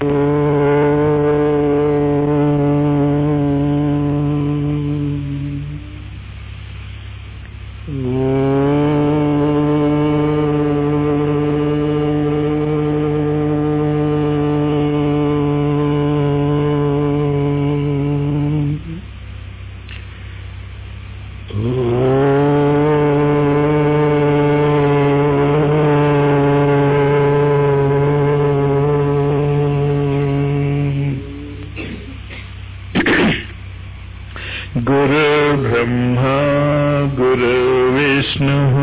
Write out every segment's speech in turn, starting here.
गुरुर्ब्रह्मा गुरुर्विष्णुः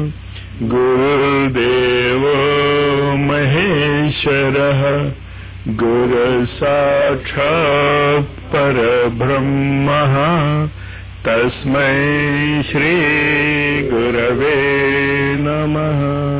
गुरुर्देवो महेश्वरः गुरुसाक्षात् परब्रह्मः तस्मै श्रीगुरवे नमः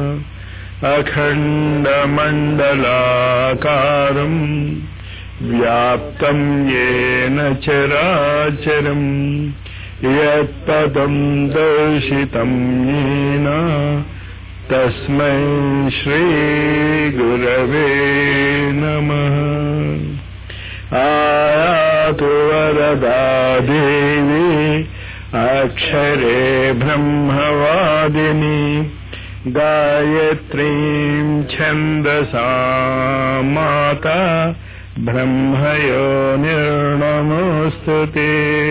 अखण्डमण्डलाकारम् व्याप्तम् येन चराचरम् यत्पदम् दर्शितम् येन तस्मै श्रीगुरवे नमः आयातु वरदा देवी अक्षरे ब्रह्मवादिनी गायत्रीम् छन्दसा माता ब्रह्मयो निर्णमोऽस्तु ते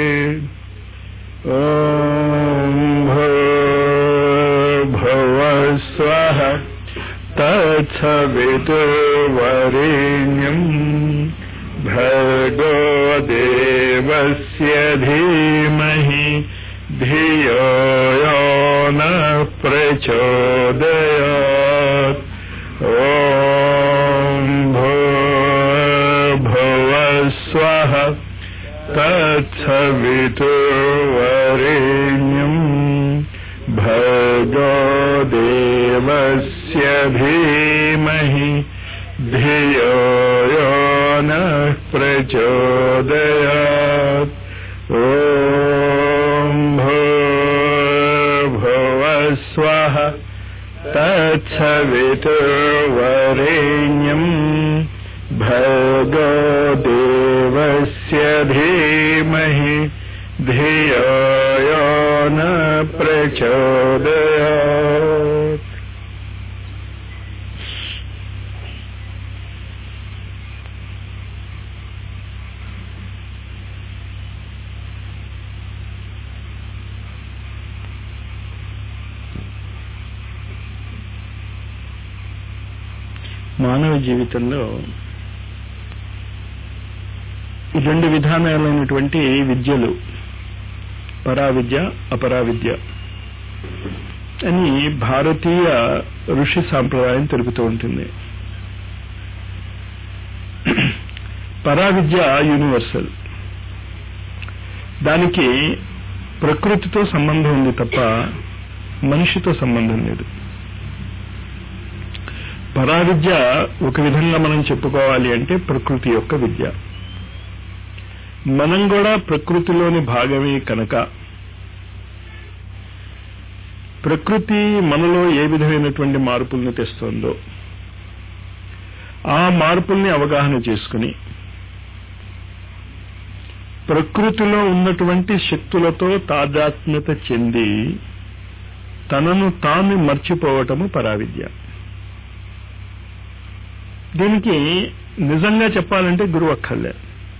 ॐ भूर्भुवस्वः तत्सवितुर्वरेण्यम् भर्गो देवस्य धीमहि धियो यो नः प्रचोदयात् ॐ भूर्भुवस्वः तत्सवितुर्वरेण्यम् भर्गो देवस्य धीमहि धियो यो नः प्रचोदयात् ॐ भूर्भुवस्वः तत्सवितुर्वरेण्यम् भर्गो देवस्य धीमहि धियो यो न प्रचोदयात् మానవ జీవితంలో రెండు విధానాలైనటువంటి విద్యలు పరావిద్య అపరావిద్య అని భారతీయ ఋషి సాంప్రదాయం తెలుపుతూ ఉంటుంది పరావిద్య యూనివర్సల్ దానికి ప్రకృతితో సంబంధం ఉంది తప్ప మనిషితో సంబంధం లేదు పరావిద్య ఒక విధంగా మనం చెప్పుకోవాలి అంటే ప్రకృతి యొక్క విద్య మనం కూడా ప్రకృతిలోని భాగమే కనుక ప్రకృతి మనలో ఏ విధమైనటువంటి మార్పుల్ని తెస్తోందో ఆ మార్పుల్ని అవగాహన చేసుకుని ప్రకృతిలో ఉన్నటువంటి శక్తులతో తాదాత్మ్యత చెంది తనను తాను మర్చిపోవటము పరావిద్య దీనికి నిజంగా చెప్పాలంటే గురువు అక్కర్లే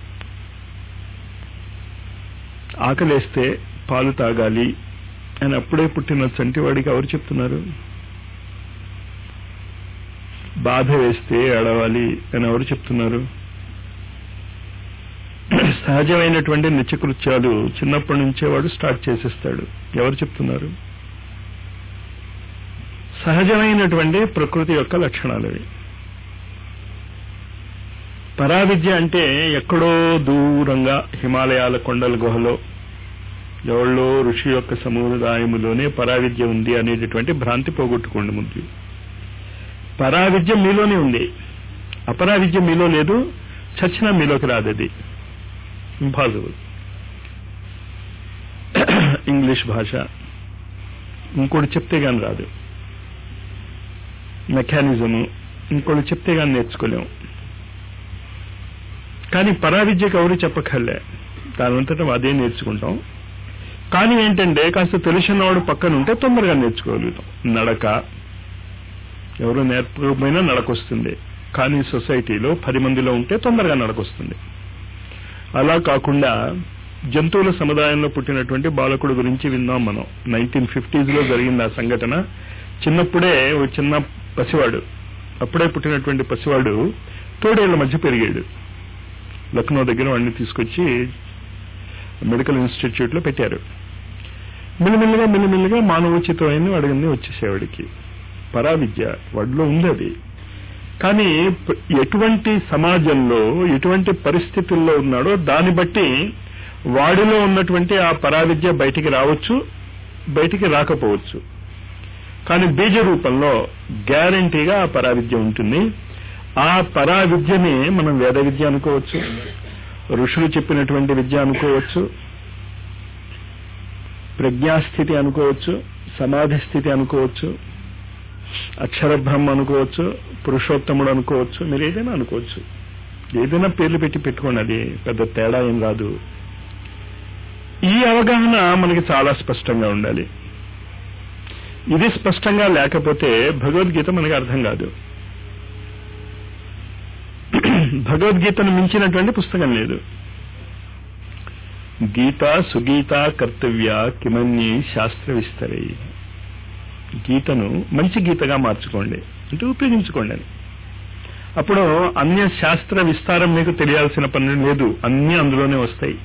ఆకలేస్తే పాలు తాగాలి అని అప్పుడే పుట్టిన చంటివాడికి ఎవరు చెప్తున్నారు బాధ వేస్తే ఏడవాలి అని ఎవరు చెప్తున్నారు సహజమైనటువంటి నిత్యకృత్యాలు చిన్నప్పటి నుంచే వాడు స్టార్ట్ చేసేస్తాడు ఎవరు చెప్తున్నారు సహజమైనటువంటి ప్రకృతి యొక్క లక్షణాలు అవి పరావిద్య అంటే ఎక్కడో దూరంగా హిమాలయాల కొండల గుహలో ఎవళ్ళో ఋషి యొక్క సముదాయములోనే పరావిద్య ఉంది అనేటటువంటి భ్రాంతి పోగొట్టుకోండి ముందు పరావిద్య మీలోనే ఉంది అపరావిద్య మీలో లేదు చచ్చిన మీలోకి రాదది ఇంపాసిబుల్ ఇంగ్లీష్ భాష ఇంకోటి చెప్తే గాని రాదు మెకానిజము ఇంకోటి చెప్తే గాని నేర్చుకోలేము కానీ పరావిద్యకు ఎవరు చెప్పక్కర్లే దానంతటా అదే నేర్చుకుంటాం కానీ ఏంటంటే కాస్త తెలిసినవాడు పక్కన ఉంటే తొందరగా నేర్చుకోగలుగుతాం నడక ఎవరు నేర్పకపోయినా నడకొస్తుంది కానీ సొసైటీలో పది మందిలో ఉంటే తొందరగా నడకొస్తుంది అలా కాకుండా జంతువుల సముదాయంలో పుట్టినటువంటి బాలకుడు గురించి విన్నాం మనం నైన్టీన్ ఫిఫ్టీస్ లో జరిగింది ఆ సంఘటన చిన్నప్పుడే ఒక చిన్న పసివాడు అప్పుడే పుట్టినటువంటి పసివాడు తోడేళ్ల మధ్య పెరిగాడు లక్నో దగ్గర వాడిని తీసుకొచ్చి మెడికల్ ఇన్స్టిట్యూట్ లో పెట్టారు మెల్లిమెల్లిగా మెల్లిమెల్లిగా మానవోచితమైన అడిగింది వచ్చేసేవాడికి పరావిద్య వాడిలో ఉంది అది కానీ ప- ఎటువంటి సమాజంలో ఎటువంటి పరిస్థితుల్లో ఉన్నాడో దాన్ని బట్టి వాడిలో ఉన్నటువంటి ఆ పరావిద్య బయటికి రావచ్చు బయటికి రాకపోవచ్చు కానీ బీజ రూపంలో గ్యారంటీగా ఆ పరావిద్య ఉంటుంది ఆ పరావిద్యని మనం వేద విద్య అనుకోవచ్చు ఋషులు చెప్పినటువంటి విద్య అనుకోవచ్చు ప్రజ్ఞాస్థితి అనుకోవచ్చు సమాధి స్థితి అనుకోవచ్చు అక్షర బ్రహ్మ అనుకోవచ్చు పురుషోత్తముడు అనుకోవచ్చు మీరు ఏదైనా అనుకోవచ్చు ఏదైనా పేర్లు పెట్టి పెట్టుకోండి అది పెద్ద తేడా ఏం రాదు ఈ అవగాహన మనకి చాలా స్పష్టంగా ఉండాలి ఇది స్పష్టంగా లేకపోతే భగవద్గీత మనకి అర్థం కాదు భగవద్గీతను మించినటువంటి పుస్తకం లేదు గీత సుగీత కర్తవ్య కిమన్యి శాస్త్ర విస్తరై గీతను మంచి గీతగా మార్చుకోండి అంటే ఉపయోగించుకోండి అని అప్పుడు అన్య శాస్త్ర విస్తారం మీకు తెలియాల్సిన పని లేదు అన్ని అందులోనే వస్తాయి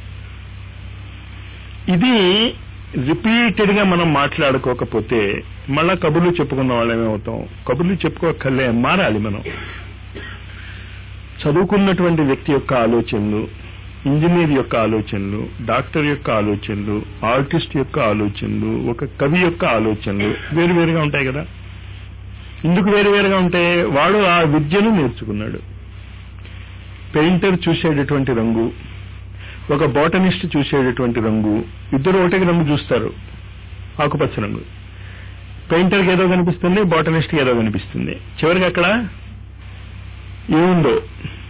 ఇది రిపీటెడ్ గా మనం మాట్లాడుకోకపోతే మళ్ళా కబుర్లు చెప్పుకున్న వాళ్ళమే అవుతాం కబుర్లు చెప్పుకోకర్లే మారాలి మనం చదువుకున్నటువంటి వ్యక్తి యొక్క ఆలోచనలు ఇంజనీర్ యొక్క ఆలోచనలు డాక్టర్ యొక్క ఆలోచనలు ఆర్టిస్ట్ యొక్క ఆలోచనలు ఒక కవి యొక్క ఆలోచనలు వేరువేరుగా ఉంటాయి కదా ఎందుకు వేరువేరుగా ఉంటాయి వాడు ఆ విద్యను నేర్చుకున్నాడు పెయింటర్ చూసేటటువంటి రంగు ఒక బోటనిస్ట్ చూసేటటువంటి రంగు ఇద్దరు ఒకటే రంగు చూస్తారు ఆకుపచ్చ రంగు పెయింటర్కి ఏదో కనిపిస్తుంది బోటనిస్ట్కి ఏదో కనిపిస్తుంది చివరికి అక్కడ ఏముందో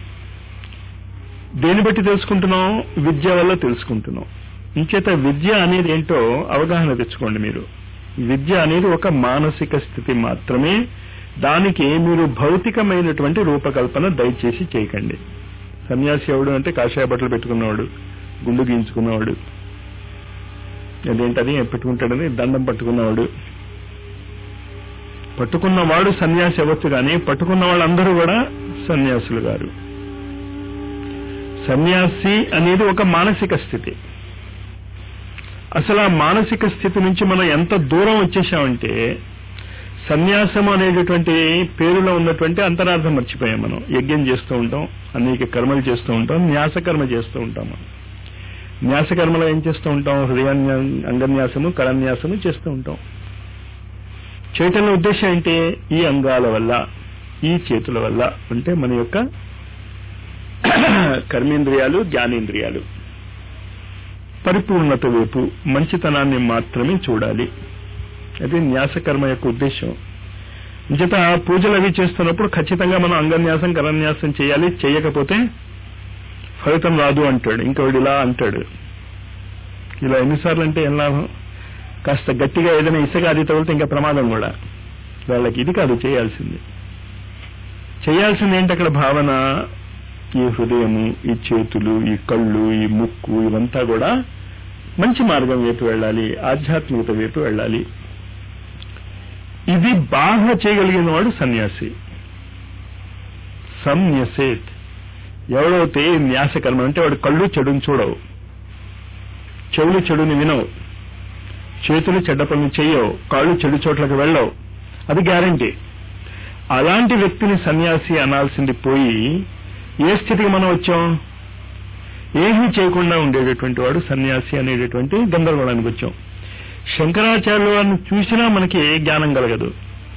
దేని బట్టి తెలుసుకుంటున్నాం విద్య వల్ల తెలుసుకుంటున్నాం ఇంచేత విద్య అనేది ఏంటో అవగాహన తెచ్చుకోండి మీరు విద్య అనేది ఒక మానసిక స్థితి మాత్రమే దానికి మీరు భౌతికమైనటువంటి రూపకల్పన దయచేసి చేయకండి సన్యాసి ఎవడు అంటే కాషాయ బట్టలు పెట్టుకున్నవాడు గుండు గీయించుకున్నవాడు అదేంటది పెట్టుకుంటాడని దండం పట్టుకున్నవాడు పట్టుకున్నవాడు సన్యాసి అవ్వచ్చు కానీ పట్టుకున్న వాళ్ళందరూ కూడా సన్యాసులు గారు సన్యాసి అనేది ఒక మానసిక స్థితి అసలు ఆ మానసిక స్థితి నుంచి మనం ఎంత దూరం వచ్చేసామంటే సన్యాసం అనేటటువంటి పేరులో ఉన్నటువంటి అంతరార్థం మర్చిపోయాం మనం యజ్ఞం చేస్తూ ఉంటాం అనేక కర్మలు చేస్తూ ఉంటాం న్యాసకర్మ చేస్తూ ఉంటాం మనం న్యాసకర్మలో ఏం చేస్తూ ఉంటాం హృదయాన్యా అంగన్యాసము కరన్యాసము చేస్తూ ఉంటాం చేయటంలో ఉద్దేశం ఏంటి ఈ అంగాల వల్ల ఈ చేతుల వల్ల అంటే మన యొక్క కర్మేంద్రియాలు జ్ఞానేంద్రియాలు పరిపూర్ణత వైపు మంచితనాన్ని మాత్రమే చూడాలి అది న్యాసకర్మ యొక్క ఉద్దేశం అంచేత పూజలు అవి చేస్తున్నప్పుడు ఖచ్చితంగా మనం అంగన్యాసం కరన్యాసం చేయాలి చేయకపోతే ఫలితం రాదు అంటాడు ఇంకొకడు ఇలా అంటాడు ఇలా ఎన్నిసార్లు అంటే ఏం లాభం కాస్త గట్టిగా ఏదైనా ఇసుక అది తగిలితే ఇంకా ప్రమాదం కూడా వాళ్ళకి ఇది కాదు చేయాల్సింది చేయాల్సింది ఏంటి అక్కడ భావన ఈ హృదయము ఈ చేతులు ఈ కళ్ళు ఈ ముక్కు ఇవంతా కూడా మంచి మార్గం వైపు వెళ్ళాలి ఆధ్యాత్మికత వైపు వెళ్ళాలి ఇది బాగా చేయగలిగిన వాడు సన్యాసి సంన్యసేత్ ఎవడైతే న్యాసకర్మ అంటే వాడు కళ్ళు చెడుని చూడవు చెవులు చెడుని వినవు చేతులు చెడ్డ పనులు చేయవు కాళ్ళు చెడు చోట్లకు వెళ్ళవు అది గ్యారంటీ అలాంటి వ్యక్తిని సన్యాసి అనాల్సింది పోయి ఏ స్థితికి మనం వచ్చాం ఏమీ చేయకుండా ఉండేటటువంటి వాడు సన్యాసి అనేటటువంటి గందరగోళానికి వచ్చాం శంకరాచార్యుల వారిని చూసినా మనకి జ్ఞానం కలగదు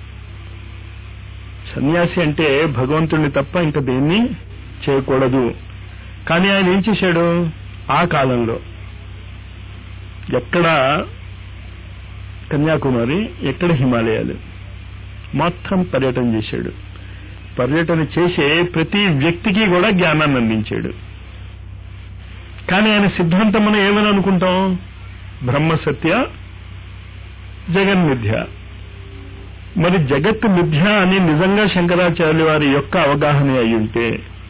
సన్యాసి అంటే భగవంతుడిని తప్ప ఇంకా దేన్ని చేయకూడదు కానీ ఆయన ఏం చేశాడు ఆ కాలంలో ఎక్కడ కన్యాకుమారి ఎక్కడ హిమాలయాలు మొత్తం పర్యటన చేశాడు పర్యటన చేసే ప్రతి వ్యక్తికి కూడా జ్ఞానాన్ని అందించాడు కానీ ఆయన సిద్ధాంతం మనం ఏమని అనుకుంటాం బ్రహ్మ సత్య జగన్ మిథ్య మరి జగత్ మిథ్య అని నిజంగా శంకరాచార్య వారి యొక్క అవగాహన అయి ఉంటే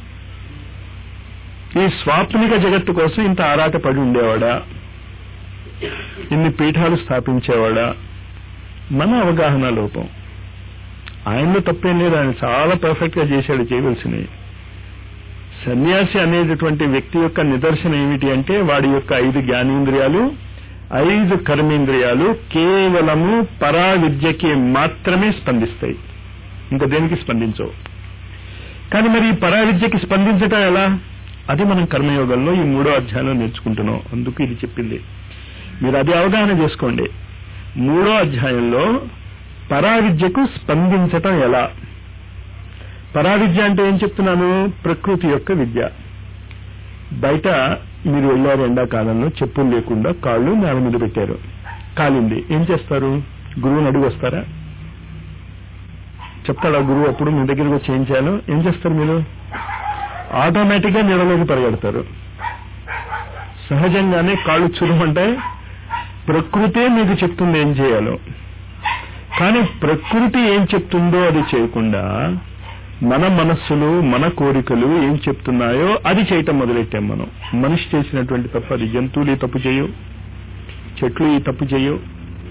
ఈ స్వాప్నిక జగత్తు కోసం ఇంత ఆరాట పడి ఉండేవాడా ఇన్ని పీఠాలు స్థాపించేవాడా మన అవగాహన లోపం ఆయనలో తప్పేం లేదు ఆయన చాలా పర్ఫెక్ట్ గా చేశాడు చేయవలసినవి సన్యాసి అనేటటువంటి వ్యక్తి యొక్క నిదర్శనం ఏమిటి అంటే వాడి యొక్క ఐదు జ్ఞానేంద్రియాలు ఐదు కర్మేంద్రియాలు కేవలము పరా విద్యకి మాత్రమే స్పందిస్తాయి ఇంకా దేనికి స్పందించవు కానీ మరి ఈ పరా విద్యకి స్పందించటం ఎలా అది మనం కర్మయోగంలో ఈ మూడో అధ్యాయంలో నేర్చుకుంటున్నాం అందుకు ఇది చెప్పింది మీరు అది అవగాహన చేసుకోండి మూడో అధ్యాయంలో పరావిద్యకు స్పందించటం ఎలా పరావిద్య అంటే ఏం చెప్తున్నాను ప్రకృతి యొక్క విద్య బయట మీరు వెళ్ళారు ఎండాకాలంలో చెప్పులు లేకుండా కాళ్ళు నేల మీద పెట్టారు కాలింది ఏం చేస్తారు గురువుని అడిగి వస్తారా చెప్తాడా గురువు అప్పుడు మీ దగ్గరకు వచ్చి ఏం చేయాలో ఏం చేస్తారు మీరు ఆటోమేటిక్ గా నీళ్ళలోకి పరిగెడతారు సహజంగానే కాళ్ళు చురుమంటే ప్రకృతే మీకు చెప్తుంది ఏం చేయాలో కానీ ప్రకృతి ఏం చెప్తుందో అది చేయకుండా మన మనస్సులు మన కోరికలు ఏం చెప్తున్నాయో అది చేయటం మొదలెట్టాం మనం మనిషి చేసినటువంటి తప్పు అది జంతువులు ఈ తప్పు చేయవు చెట్లు ఈ తప్పు చేయవు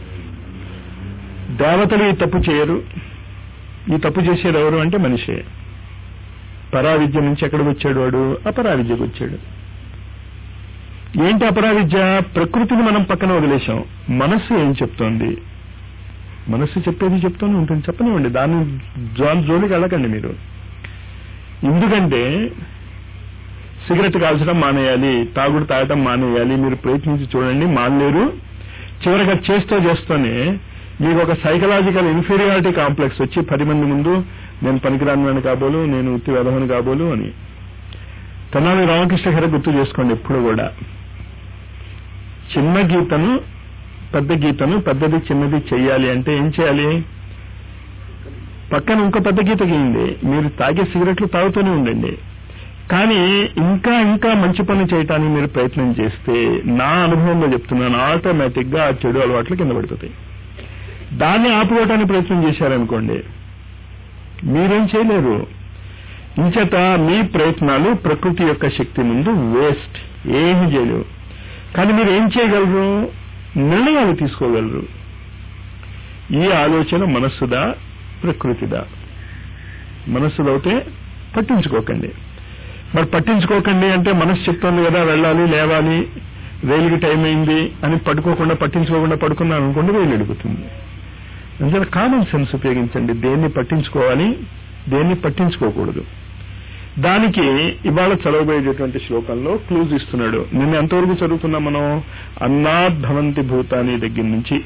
దేవతలు ఈ తప్పు చేయరు ఈ తప్పు చేసేది ఎవరు అంటే మనిషే పరావిద్య నుంచి ఎక్కడికి వచ్చాడు వాడు అపరావిద్యకు వచ్చాడు ఏంటి అపరావిద్య ప్రకృతిని మనం పక్కన వదిలేశాం మనస్సు ఏం చెప్తోంది మనస్సు చెప్పేది చెప్తూనే ఉంటుంది చెప్పనివ్వండి దాన్ని జోన్ జోలికి వెళ్ళకండి మీరు ఎందుకంటే సిగరెట్ కాల్చడం మానేయాలి తాగుడు తాగటం మానేయాలి మీరు ప్రయత్నించి చూడండి మానలేరు చివరిగా చేస్తూ చేస్తూనే మీకు ఒక సైకలాజికల్ ఇన్ఫీరియారిటీ కాంప్లెక్స్ వచ్చి పది మంది ముందు నేను పనికిరాను కాబోలు నేను ఉత్తి వెధవని కాబోలు అని తెనాలి రామకృష్ణ గారు గుర్తు చేసుకోండి ఎప్పుడు కూడా చిన్న గీతను పెద్ద గీతను పెద్దది చిన్నది చెయ్యాలి అంటే ఏం చేయాలి పక్కన ఇంకో పెద్ద గీత గీయండి మీరు తాగే సిగరెట్లు తాగుతూనే ఉండండి కానీ ఇంకా ఇంకా మంచి పని చేయటానికి మీరు ప్రయత్నం చేస్తే నా అనుభవంలో చెప్తున్నాను ఆటోమేటిక్ గా ఆ చెడు అలవాట్లు కింద పడిపోతాయి దాన్ని ఆపుకోవటానికి ప్రయత్నం చేశారనుకోండి మీరేం చేయలేరు ఇంచేత మీ ప్రయత్నాలు ప్రకృతి యొక్క శక్తి ముందు వేస్ట్ ఏమి చేయలేవు కానీ మీరు ఏం చేయగలరు నిర్ణయాలు తీసుకోగలరు ఈ ఆలోచన మనస్సుదా ప్రకృతిదా మనస్సుదవుతే పట్టించుకోకండి మరి పట్టించుకోకండి అంటే మనస్సు చెప్తోంది కదా వెళ్ళాలి లేవాలి రైలుకి టైం అయింది అని పడుకోకుండా పట్టించుకోకుండా పడుకున్నాను అనుకోండి రైలు ఎడుగుతుంది అందుకని కామన్ సెన్స్ ఉపయోగించండి దేన్ని పట్టించుకోవాలి దేన్ని పట్టించుకోకూడదు దానికి ఇవాళ చదవబోయేటటువంటి శ్లోకంలో క్లూజ్ ఇస్తున్నాడు నిన్న ఎంతవరకు చదువుకున్నాం మనం అన్నాద్భవంతి భూతాని దగ్గర నుంచి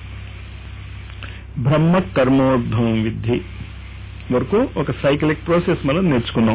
బ్రహ్మ కర్మోద్భవం విద్ధి వరకు ఒక సైకిలిక్ ప్రాసెస్ మనం నేర్చుకున్నాం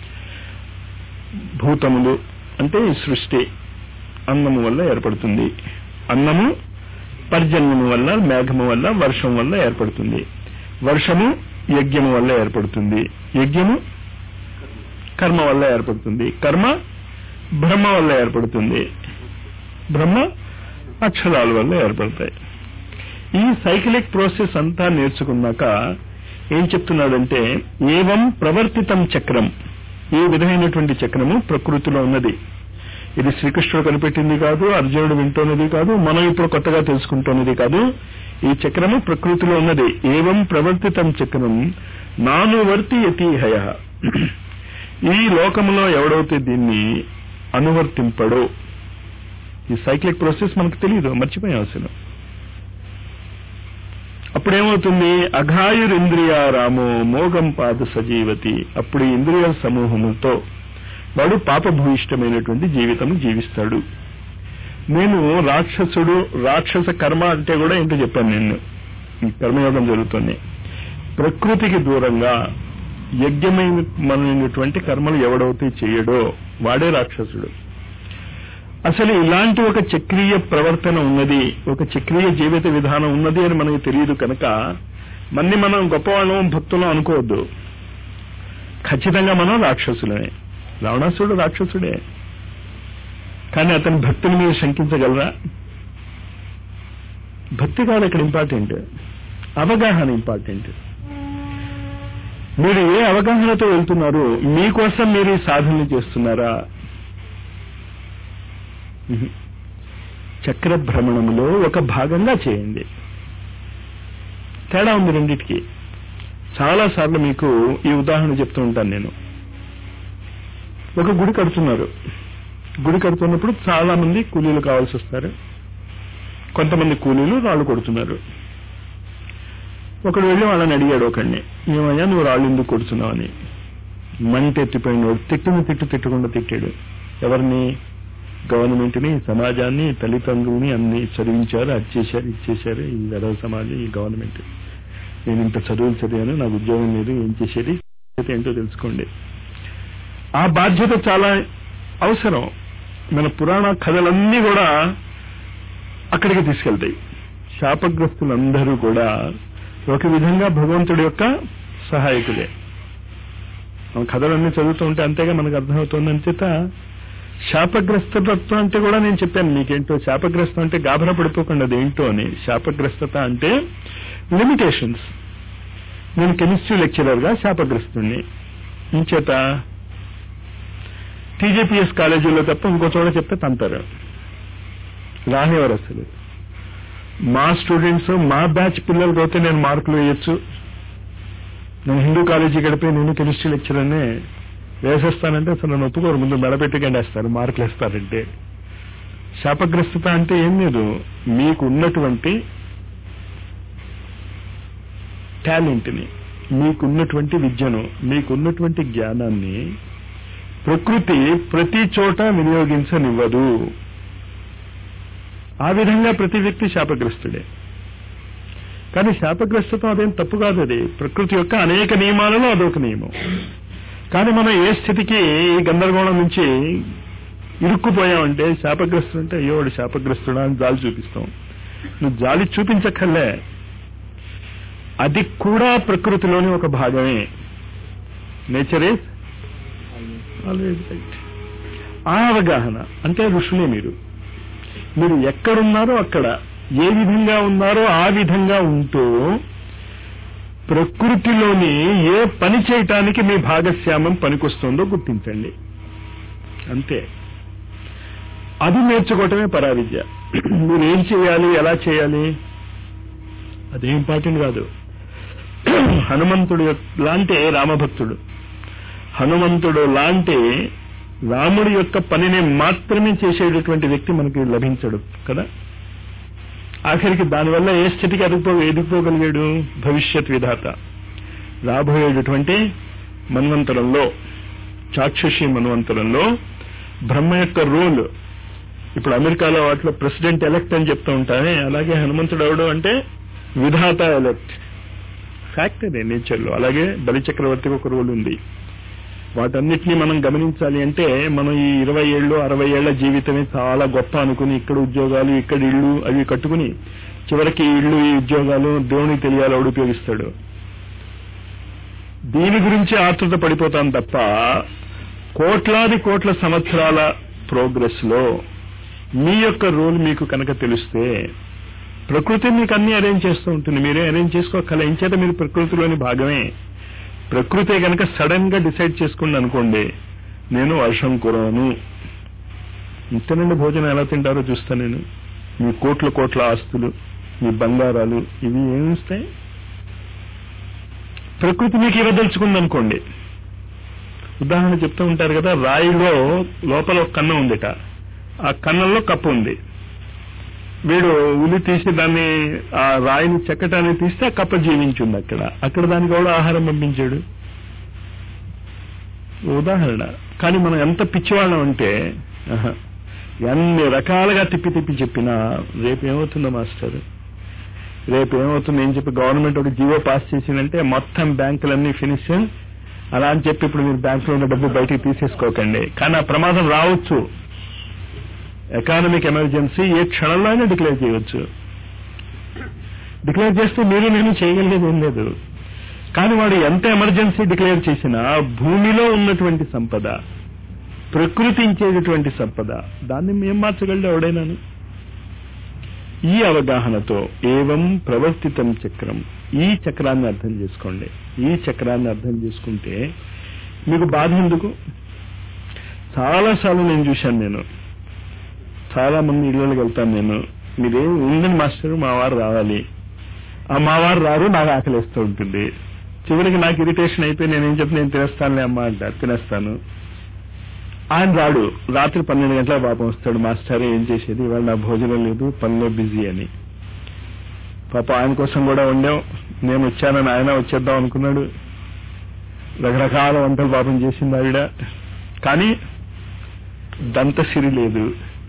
భూతములు అంటే ఈ సృష్టి అన్నము వల్ల ఏర్పడుతుంది అన్నము పర్జన్యము వల్ల మేఘము వల్ల వర్షం వల్ల ఏర్పడుతుంది వర్షము యజ్ఞము వల్ల ఏర్పడుతుంది యజ్ఞము కర్మ వల్ల ఏర్పడుతుంది కర్మ బ్రహ్మ వల్ల ఏర్పడుతుంది బ్రహ్మ అక్షరాల వల్ల ఏర్పడతాయి ఈ సైకిలిక్ ప్రాసెస్ అంతా నేర్చుకున్నాక ఏం చెప్తున్నాడంటే ఏవం ప్రవర్తితం చక్రం ఈ విధమైనటువంటి చక్రము ప్రకృతిలో ఉన్నది ఇది శ్రీకృష్ణుడు కనిపెట్టింది కాదు అర్జునుడు వింటున్నది కాదు మనం ఇప్పుడు కొత్తగా తెలుసుకుంటున్నది కాదు ఈ చక్రము ప్రకృతిలో ఉన్నది ఏవం ప్రవర్తితం చక్రం నానువర్తి యతీహయ ఈ లోకములో ఎవడైతే దీన్ని అనువర్తింపడో ఈ సైక్లిక్ ప్రాసెస్ మనకు తెలియదు మర్చిపోయాం అసలు అప్పుడేమవుతుంది అఘాయురింద్రియారామో మోగం పాద సజీవతి అప్పుడు ఈ ఇంద్రియ సమూహములతో వాడు పాపభూయిష్టమైనటువంటి జీవితం జీవిస్తాడు నేను రాక్షసుడు రాక్షస కర్మ అంటే కూడా ఏంటో చెప్పాను నేను ఈ కర్మయోగం జరుగుతుంది ప్రకృతికి దూరంగా యజ్ఞమైనటువంటి కర్మలు ఎవడైతే చేయడో వాడే రాక్షసుడు అసలు ఇలాంటి ఒక చక్రీయ ప్రవర్తన ఉన్నది ఒక చక్రీయ జీవిత విధానం ఉన్నది అని మనకు తెలియదు కనుక మన్ని మనం గొప్పవాళ్ళం భక్తులం అనుకోవద్దు ఖచ్చితంగా మనం రాక్షసులమే రావణాసుడు రాక్షసుడే కానీ అతని భక్తిని మీరు శంకించగలరా భక్తి కాదు ఇక్కడ ఇంపార్టెంట్ అవగాహన ఇంపార్టెంట్ మీరు ఏ అవగాహనతో వెళ్తున్నారు మీకోసం మీరు ఈ సాధనలు చేస్తున్నారా ఉహు. చక్ర భ్రమణములో ఒక భాగంగా చేయండి తేడా ఉంది రెండిటికి చాలా సార్లు మీకు ఈ ఉదాహరణ చెప్తూ ఉంటాను నేను ఒక గుడి కడుతున్నారు గుడి కడుతున్నప్పుడు చాలా మంది కూలీలు కావాల్సి వస్తారు కొంతమంది కూలీలు రాళ్ళు కొడుతున్నారు ఒకడు వెళ్ళి వాళ్ళని అడిగాడు ఒకడిని ఏమయ్యా నువ్వు రాళ్ళు ఎందుకు కొడుతున్నావు అని మంట ఎత్తిపోయినోడు తిట్టుని తిట్టు తిట్టకుండా తిట్టాడు ఎవరిని గవర్నమెంట్ని సమాజాన్ని తల్లిదండ్రుల్ని అన్ని చదివించారు అది చేశారు ఇది చేశారు ఈ వెధవ సమాజం ఈ గవర్నమెంట్ నేను ఇంత చదువులు చదివాను నాకు ఉద్యోగం లేదు ఏం చేసేది బాధ్యత ఏంటో తెలుసుకోండి ఆ బాధ్యత చాలా అవసరం మన పురాణ కథలన్నీ కూడా అక్కడికి తీసుకెళ్తాయి శాపగ్రస్తులందరూ కూడా ఒక విధంగా భగవంతుడి యొక్క సహాయకులే ఆ కథలన్నీ చదువుతూ ఉంటే అంతేగా మనకు అర్థమవుతుంది అంచేత శాపగ్రస్తత్వం అంటే కూడా నేను చెప్పాను మీకేంటో శాపగ్రస్తం అంటే గాభరా పడిపోకుండా అదేంటో అని శాపగ్రస్తత అంటే లిమిటేషన్స్ నేను కెమిస్ట్రీ లెక్చరర్ గా శాపగ్రస్తుణ్ణి ఇంచేత టీజేపీఎస్ కాలేజీలో తప్ప ఇంకో చోట చెప్తే తంతారు రానివారు అసలు మా స్టూడెంట్స్ మా బ్యాచ్ పిల్లలు పోతే నేను మార్కులు వేయొచ్చు నేను హిందూ కాలేజీ గడిపి నేను కెమిస్ట్రీ లెక్చరర్నే వేసేస్తానంటే అసలు నన్ను ఒప్పుకోరు ముందు మెడపెట్టుకండి వేస్తారు మార్కులు వేస్తారంటే శాపగ్రస్తత అంటే ఏం లేదు మీకు ఉన్నటువంటి టాలెంట్ని మీకున్నటువంటి విద్యను మీకున్నటువంటి జ్ఞానాన్ని ప్రకృతి ప్రతి చోట వినియోగించనివ్వదు ఆ విధంగా ప్రతి వ్యక్తి శాపగ్రస్తుడే కానీ శాపగ్రస్తతం అదేం తప్పు కాదు అది ప్రకృతి యొక్క అనేక నియమాలలో అదొక నియమం కానీ మనం ఏ స్థితికి ఈ గందరగోళం నుంచి ఇరుక్కుపోయామంటే శాపగ్రస్తుడు అంటే అయ్యో వాడు శాపగ్రస్తుడా అని జాలి చూపిస్తాం నువ్వు జాలి చూపించక్కర్లే అది కూడా ప్రకృతిలోని ఒక భాగమే నేచర్ ఈజ్ ఆల్వేజ్ రైట్ ఆ అవగాహన అంటే ఋషులే మీరు మీరు ఎక్కడున్నారో అక్కడ ఏ విధంగా ఉన్నారో ఆ విధంగా ఉంటూ ప్రకృతిలోని ఏ పని చేయటానికి మీ భాగస్వామ్యం పనికొస్తుందో గుర్తించండి అంతే అది నేర్చుకోవటమే పరావిద్య మీరు ఏం చేయాలి ఎలా చేయాలి అదే ఇంపార్టెంట్ కాదు హనుమంతుడు యొక్క- లాంటి రామభక్తుడు హనుమంతుడు లాంటి రాముడి యొక్క పనిని మాత్రమే చేసేటటువంటి వ్యక్తి మనకి లభించడు కదా ఆఖరికి దానివల్ల ఏ స్థితికి ఎదుగుపో ఎదుగుపోగలిగాడు భవిష్యత్ విధాత రాబోయేటటువంటి మన్వంతరంలో చాక్షుషి మన్వంతరంలో బ్రహ్మ యొక్క రోల్ ఇప్పుడు అమెరికాలో వాటిలో ప్రెసిడెంట్ ఎలక్ట్ అని చెప్తూ ఉంటానే అలాగే హనుమంతుడు ఎవడు అంటే విధాత ఎలక్ట్ ఫ్యాక్ట్ అదే నేచర్లో అలాగే బలి చక్రవర్తికి ఒక రోల్ ఉంది వాటన్నిటిని మనం గమనించాలి అంటే మనం ఈ ఇరవై ఏళ్ళు అరవై ఏళ్ల జీవితమే చాలా గొప్ప అనుకుని ఇక్కడ ఉద్యోగాలు ఇక్కడ ఇళ్ళు అవి కట్టుకుని చివరికి ఈ ఇళ్ళు ఈ ఉద్యోగాలు దేవునికి తెలియాలి ఎవడు ఉపయోగిస్తాడు దీని గురించి ఆతృత పడిపోతాం తప్ప కోట్లాది కోట్ల సంవత్సరాల ప్రోగ్రెస్ లో మీ యొక్క రోల్ మీకు కనుక తెలిస్తే ప్రకృతి మీకు అన్ని అరేంజ్ చేస్తూ ఉంటుంది మీరే అరేంజ్ చేసుకోగల ఇంచేత మీరు ప్రకృతిలోని భాగమే ప్రకృతి కనుక సడన్ గా డిసైడ్ చేసుకుంది అనుకోండి నేను వర్షం కురవను ఇంతనండి భోజనం ఎలా తింటారో చూస్తా నేను మీ కోట్ల కోట్ల ఆస్తులు మీ బంగారాలు ఇవి ఏమి ఇస్తాయి ప్రకృతి మీకు ఇవ్వదలుచుకుంది అనుకోండి ఉదాహరణ చెప్తూ ఉంటారు కదా రాయిలో లోపల ఒక కన్నం ఉందిట ఆ కన్నంలో కప్పు ఉంది వీడు ఉలి తీసి దాన్ని ఆ రాయిని చెక్కటాన్ని తీస్తే ఆ కప్ప జీవించింది అక్కడ అక్కడ దానికి కూడా ఆహారం పంపించాడు ఉదాహరణ కానీ మనం ఎంత పిచ్చివాళ్ళం అంటే ఆహా, ఎన్ని రకాలుగా తిప్పి తిప్పి చెప్పినా రేపు ఏమవుతుందో మాస్టర్ రేపు ఏమవుతుంది ఏం చెప్పి గవర్నమెంట్ ఒక జీవో పాస్ చేసిందంటే మొత్తం బ్యాంకులన్నీ ఫినిష్ అలా అని చెప్పి ఇప్పుడు మీరు బ్యాంకులో ఉన్న డబ్బు బయటికి తీసేసుకోకండి కానీ ఆ ప్రమాదం రావచ్చు ఎకానమిక్ ఎమర్జెన్సీ ఏ క్షణంలో అయినా డిక్లేర్ చేయవచ్చు డిక్లేర్ చేస్తే మీరు నేను చేయగలిగేది ఏం లేదు కానీ వాడు ఎంత ఎమర్జెన్సీ డిక్లేర్ చేసినా భూమిలో ఉన్నటువంటి సంపద ప్రకృతి ఇచ్చేటటువంటి సంపద దాన్ని మేం మార్చగలడు ఎవడైనాను ఈ అవగాహనతో ఏవం ప్రవర్తితం చక్రం ఈ చక్రాన్ని అర్థం చేసుకోండి ఈ చక్రాన్ని అర్థం చేసుకుంటే మీకు బాధ ఎందుకు చాలాసార్లు నేను చూశాను నేను చాలా మంది ఇళ్ళకి వెళ్తాను నేను మీరేం ఉందని మాస్టర్ మా వారు రావాలి ఆ మా వారు రారు నాకు ఆకలిస్తూ ఉంటుంది చివరికి నాకు ఇరిటేషన్ అయిపోయి నేనేం చెప్పి నేను తినేస్తానులే అమ్మా అంట తినేస్తాను ఆయన రాడు రాత్రి పన్నెండు గంటల పాపం వస్తాడు మాస్టర్ ఏం చేసేది ఇవాళ నా భోజనం లేదు పనిలో బిజీ అని పాప ఆయన కోసం కూడా వండాం నేను వచ్చానని ఆయన వచ్చేద్దాం అనుకున్నాడు రకరకాల వంటలు పాపం చేసింది ఆవిడ కానీ దంతసిరి లేదు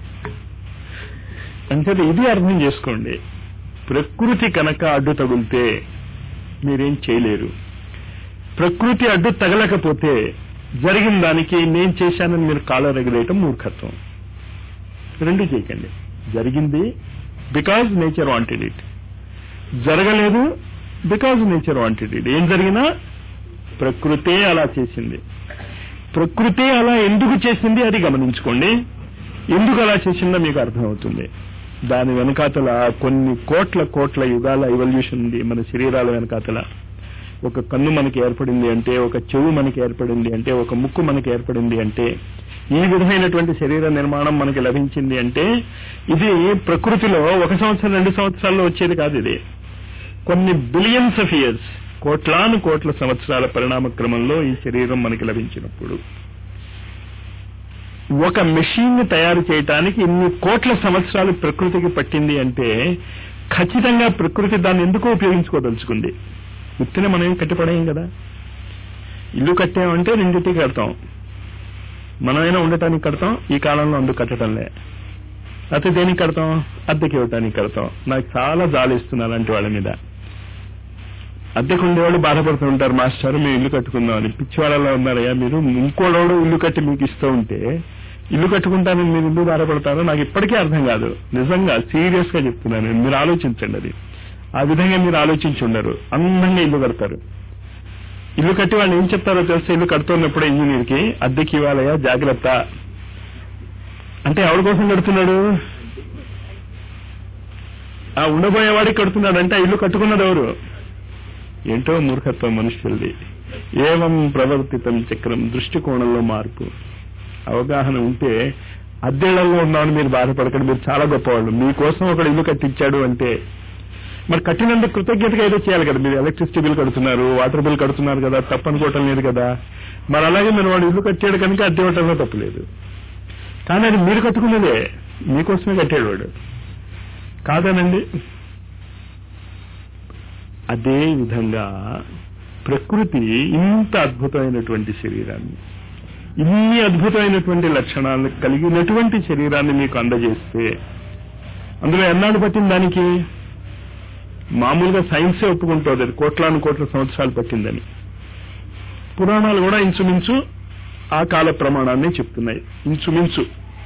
అంటే ఇది అర్థం చేసుకోండి ప్రకృతి కనుక అడ్డు తగులితే మీరేం చేయలేరు ప్రకృతి అడ్డు తగలకపోతే జరిగిన దానికి నేను చేశానని మీరు కాళ్ళ రగిలేయటం మూర్ఖత్వం రెండు చేయకండి జరిగింది బికాజ్ నేచర్ వాంటెడ్ ఇట్ జరగలేదు బికాజ్ నేచర్ వాంటెడ్ ఇట్ ఏం జరిగినా ప్రకృతే అలా చేసింది ప్రకృతే అలా ఎందుకు చేసింది అది గమనించుకోండి ఎందుకు అలా చేసిందో మీకు అర్థమవుతుంది దాని వెనకాతల కొన్ని కోట్ల కోట్ల యుగాల ఎవల్యూషన్ ఉంది మన శరీరాల వెనకాతల ఒక కన్ను మనకి ఏర్పడింది అంటే ఒక చెవు మనకి ఏర్పడింది అంటే ఒక ముక్కు మనకి ఏర్పడింది అంటే ఈ విధమైనటువంటి శరీర నిర్మాణం మనకి లభించింది అంటే ఇది ప్రకృతిలో ఒక సంవత్సరం రెండు సంవత్సరాల్లో వచ్చేది కాదు ఇది కొన్ని బిలియన్స్ ఆఫ్ ఇయర్స్ కోట్లాను కోట్ల సంవత్సరాల పరిణామ క్రమంలో ఈ శరీరం మనకి లభించినప్పుడు ఒక మెషిన్ ని తయారు చేయటానికి ఇన్ని కోట్ల సంవత్సరాలు ప్రకృతికి పట్టింది అంటే ఖచ్చితంగా ప్రకృతి దాన్ని ఎందుకు ఉపయోగించుకోదలుచుకుంది ఉత్తిన మనం ఏం కట్టిపడేయం కదా ఇల్లు కట్టామంటే రెండింటికి కడతాం మనమైనా ఉండటానికి కడతాం ఈ కాలంలో అందుకు కట్టడంలే అయితే దేనికి కడతాం అద్దెకి ఇవ్వటానికి కడతాం నాకు చాలా జాలిస్తుంది అలాంటి వాళ్ళ మీద అద్దెకు ఉండేవాళ్ళు బాధపడుతూ ఉంటారు మాస్టర్ మేము ఇల్లు కట్టుకుందాం అని పిచ్చి వాళ్ళలో ఉన్నారయ్యా మీరు ఇంకోడోడు ఇల్లు కట్టి మీకు ఇస్తూ ఉంటే ఇల్లు కట్టుకుంటానని మీరు ఎందుకు బాధపడతారో నాకు ఇప్పటికీ అర్థం కాదు నిజంగా సీరియస్ గా చెప్తున్నాను మీరు ఆలోచించండి అది ఆ విధంగా మీరు ఆలోచించి ఉండరు అందంగా ఇల్లు కడతారు ఇల్లు కట్టి వాళ్ళు ఏం చెప్తారో తెలిస్తే ఇల్లు కడుతున్నప్పుడు ఇంజనీర్కి అద్దెకి ఇవ్వాలయ్యా జాగ్రత్త అంటే ఎవరి కోసం కడుతున్నాడు ఆ ఉండబోయేవాడికి కడుతున్నాడు అంటే ఆ ఇల్లు కట్టుకున్నది ఎవరు ఏంటో మూర్ఖత్వం మనుషులది ఏవం ప్రవర్తితం చక్రం దృష్టికోణంలో మార్పు అవగాహన ఉంటే అద్దెళ్లలో ఉన్నామని మీరు బాధపడకండి మీరు చాలా గొప్పవాళ్ళు మీకోసం ఒకడు ఇల్లు కట్టించాడు అంటే మరి కట్టినందుకు కృతజ్ఞతగా ఏదో చేయాలి కదా మీరు ఎలక్ట్రిసిటీ బిల్ కడుతున్నారు వాటర్ బిల్ కడుతున్నారు కదా తప్పనుకోవటం లేదు కదా మరి అలాగే మీరు వాడు ఇల్లు కట్టాడు కనుక అద్దె ఇవ్వటంలో తప్పలేదు కానీ అది మీరు కట్టుకున్నదే మీకోసమే కట్టాడు వాడు కాదనండి అదే విధంగా ప్రకృతి ఇంత అద్భుతమైనటువంటి శరీరాన్ని ఇన్ని అద్భుతమైనటువంటి లక్షణాలను కలిగినటువంటి శరీరాన్ని మీకు అందజేస్తే అందులో ఎన్నాళ్ళు పట్టింది దానికి మామూలుగా సైన్సే ఒప్పుకుంటుంది అది కోట్లాను కోట్ల సంవత్సరాలు పట్టిందని పురాణాలు కూడా ఇంచుమించు ఆ కాల ప్రమాణాన్ని చెప్తున్నాయి ఇంచుమించు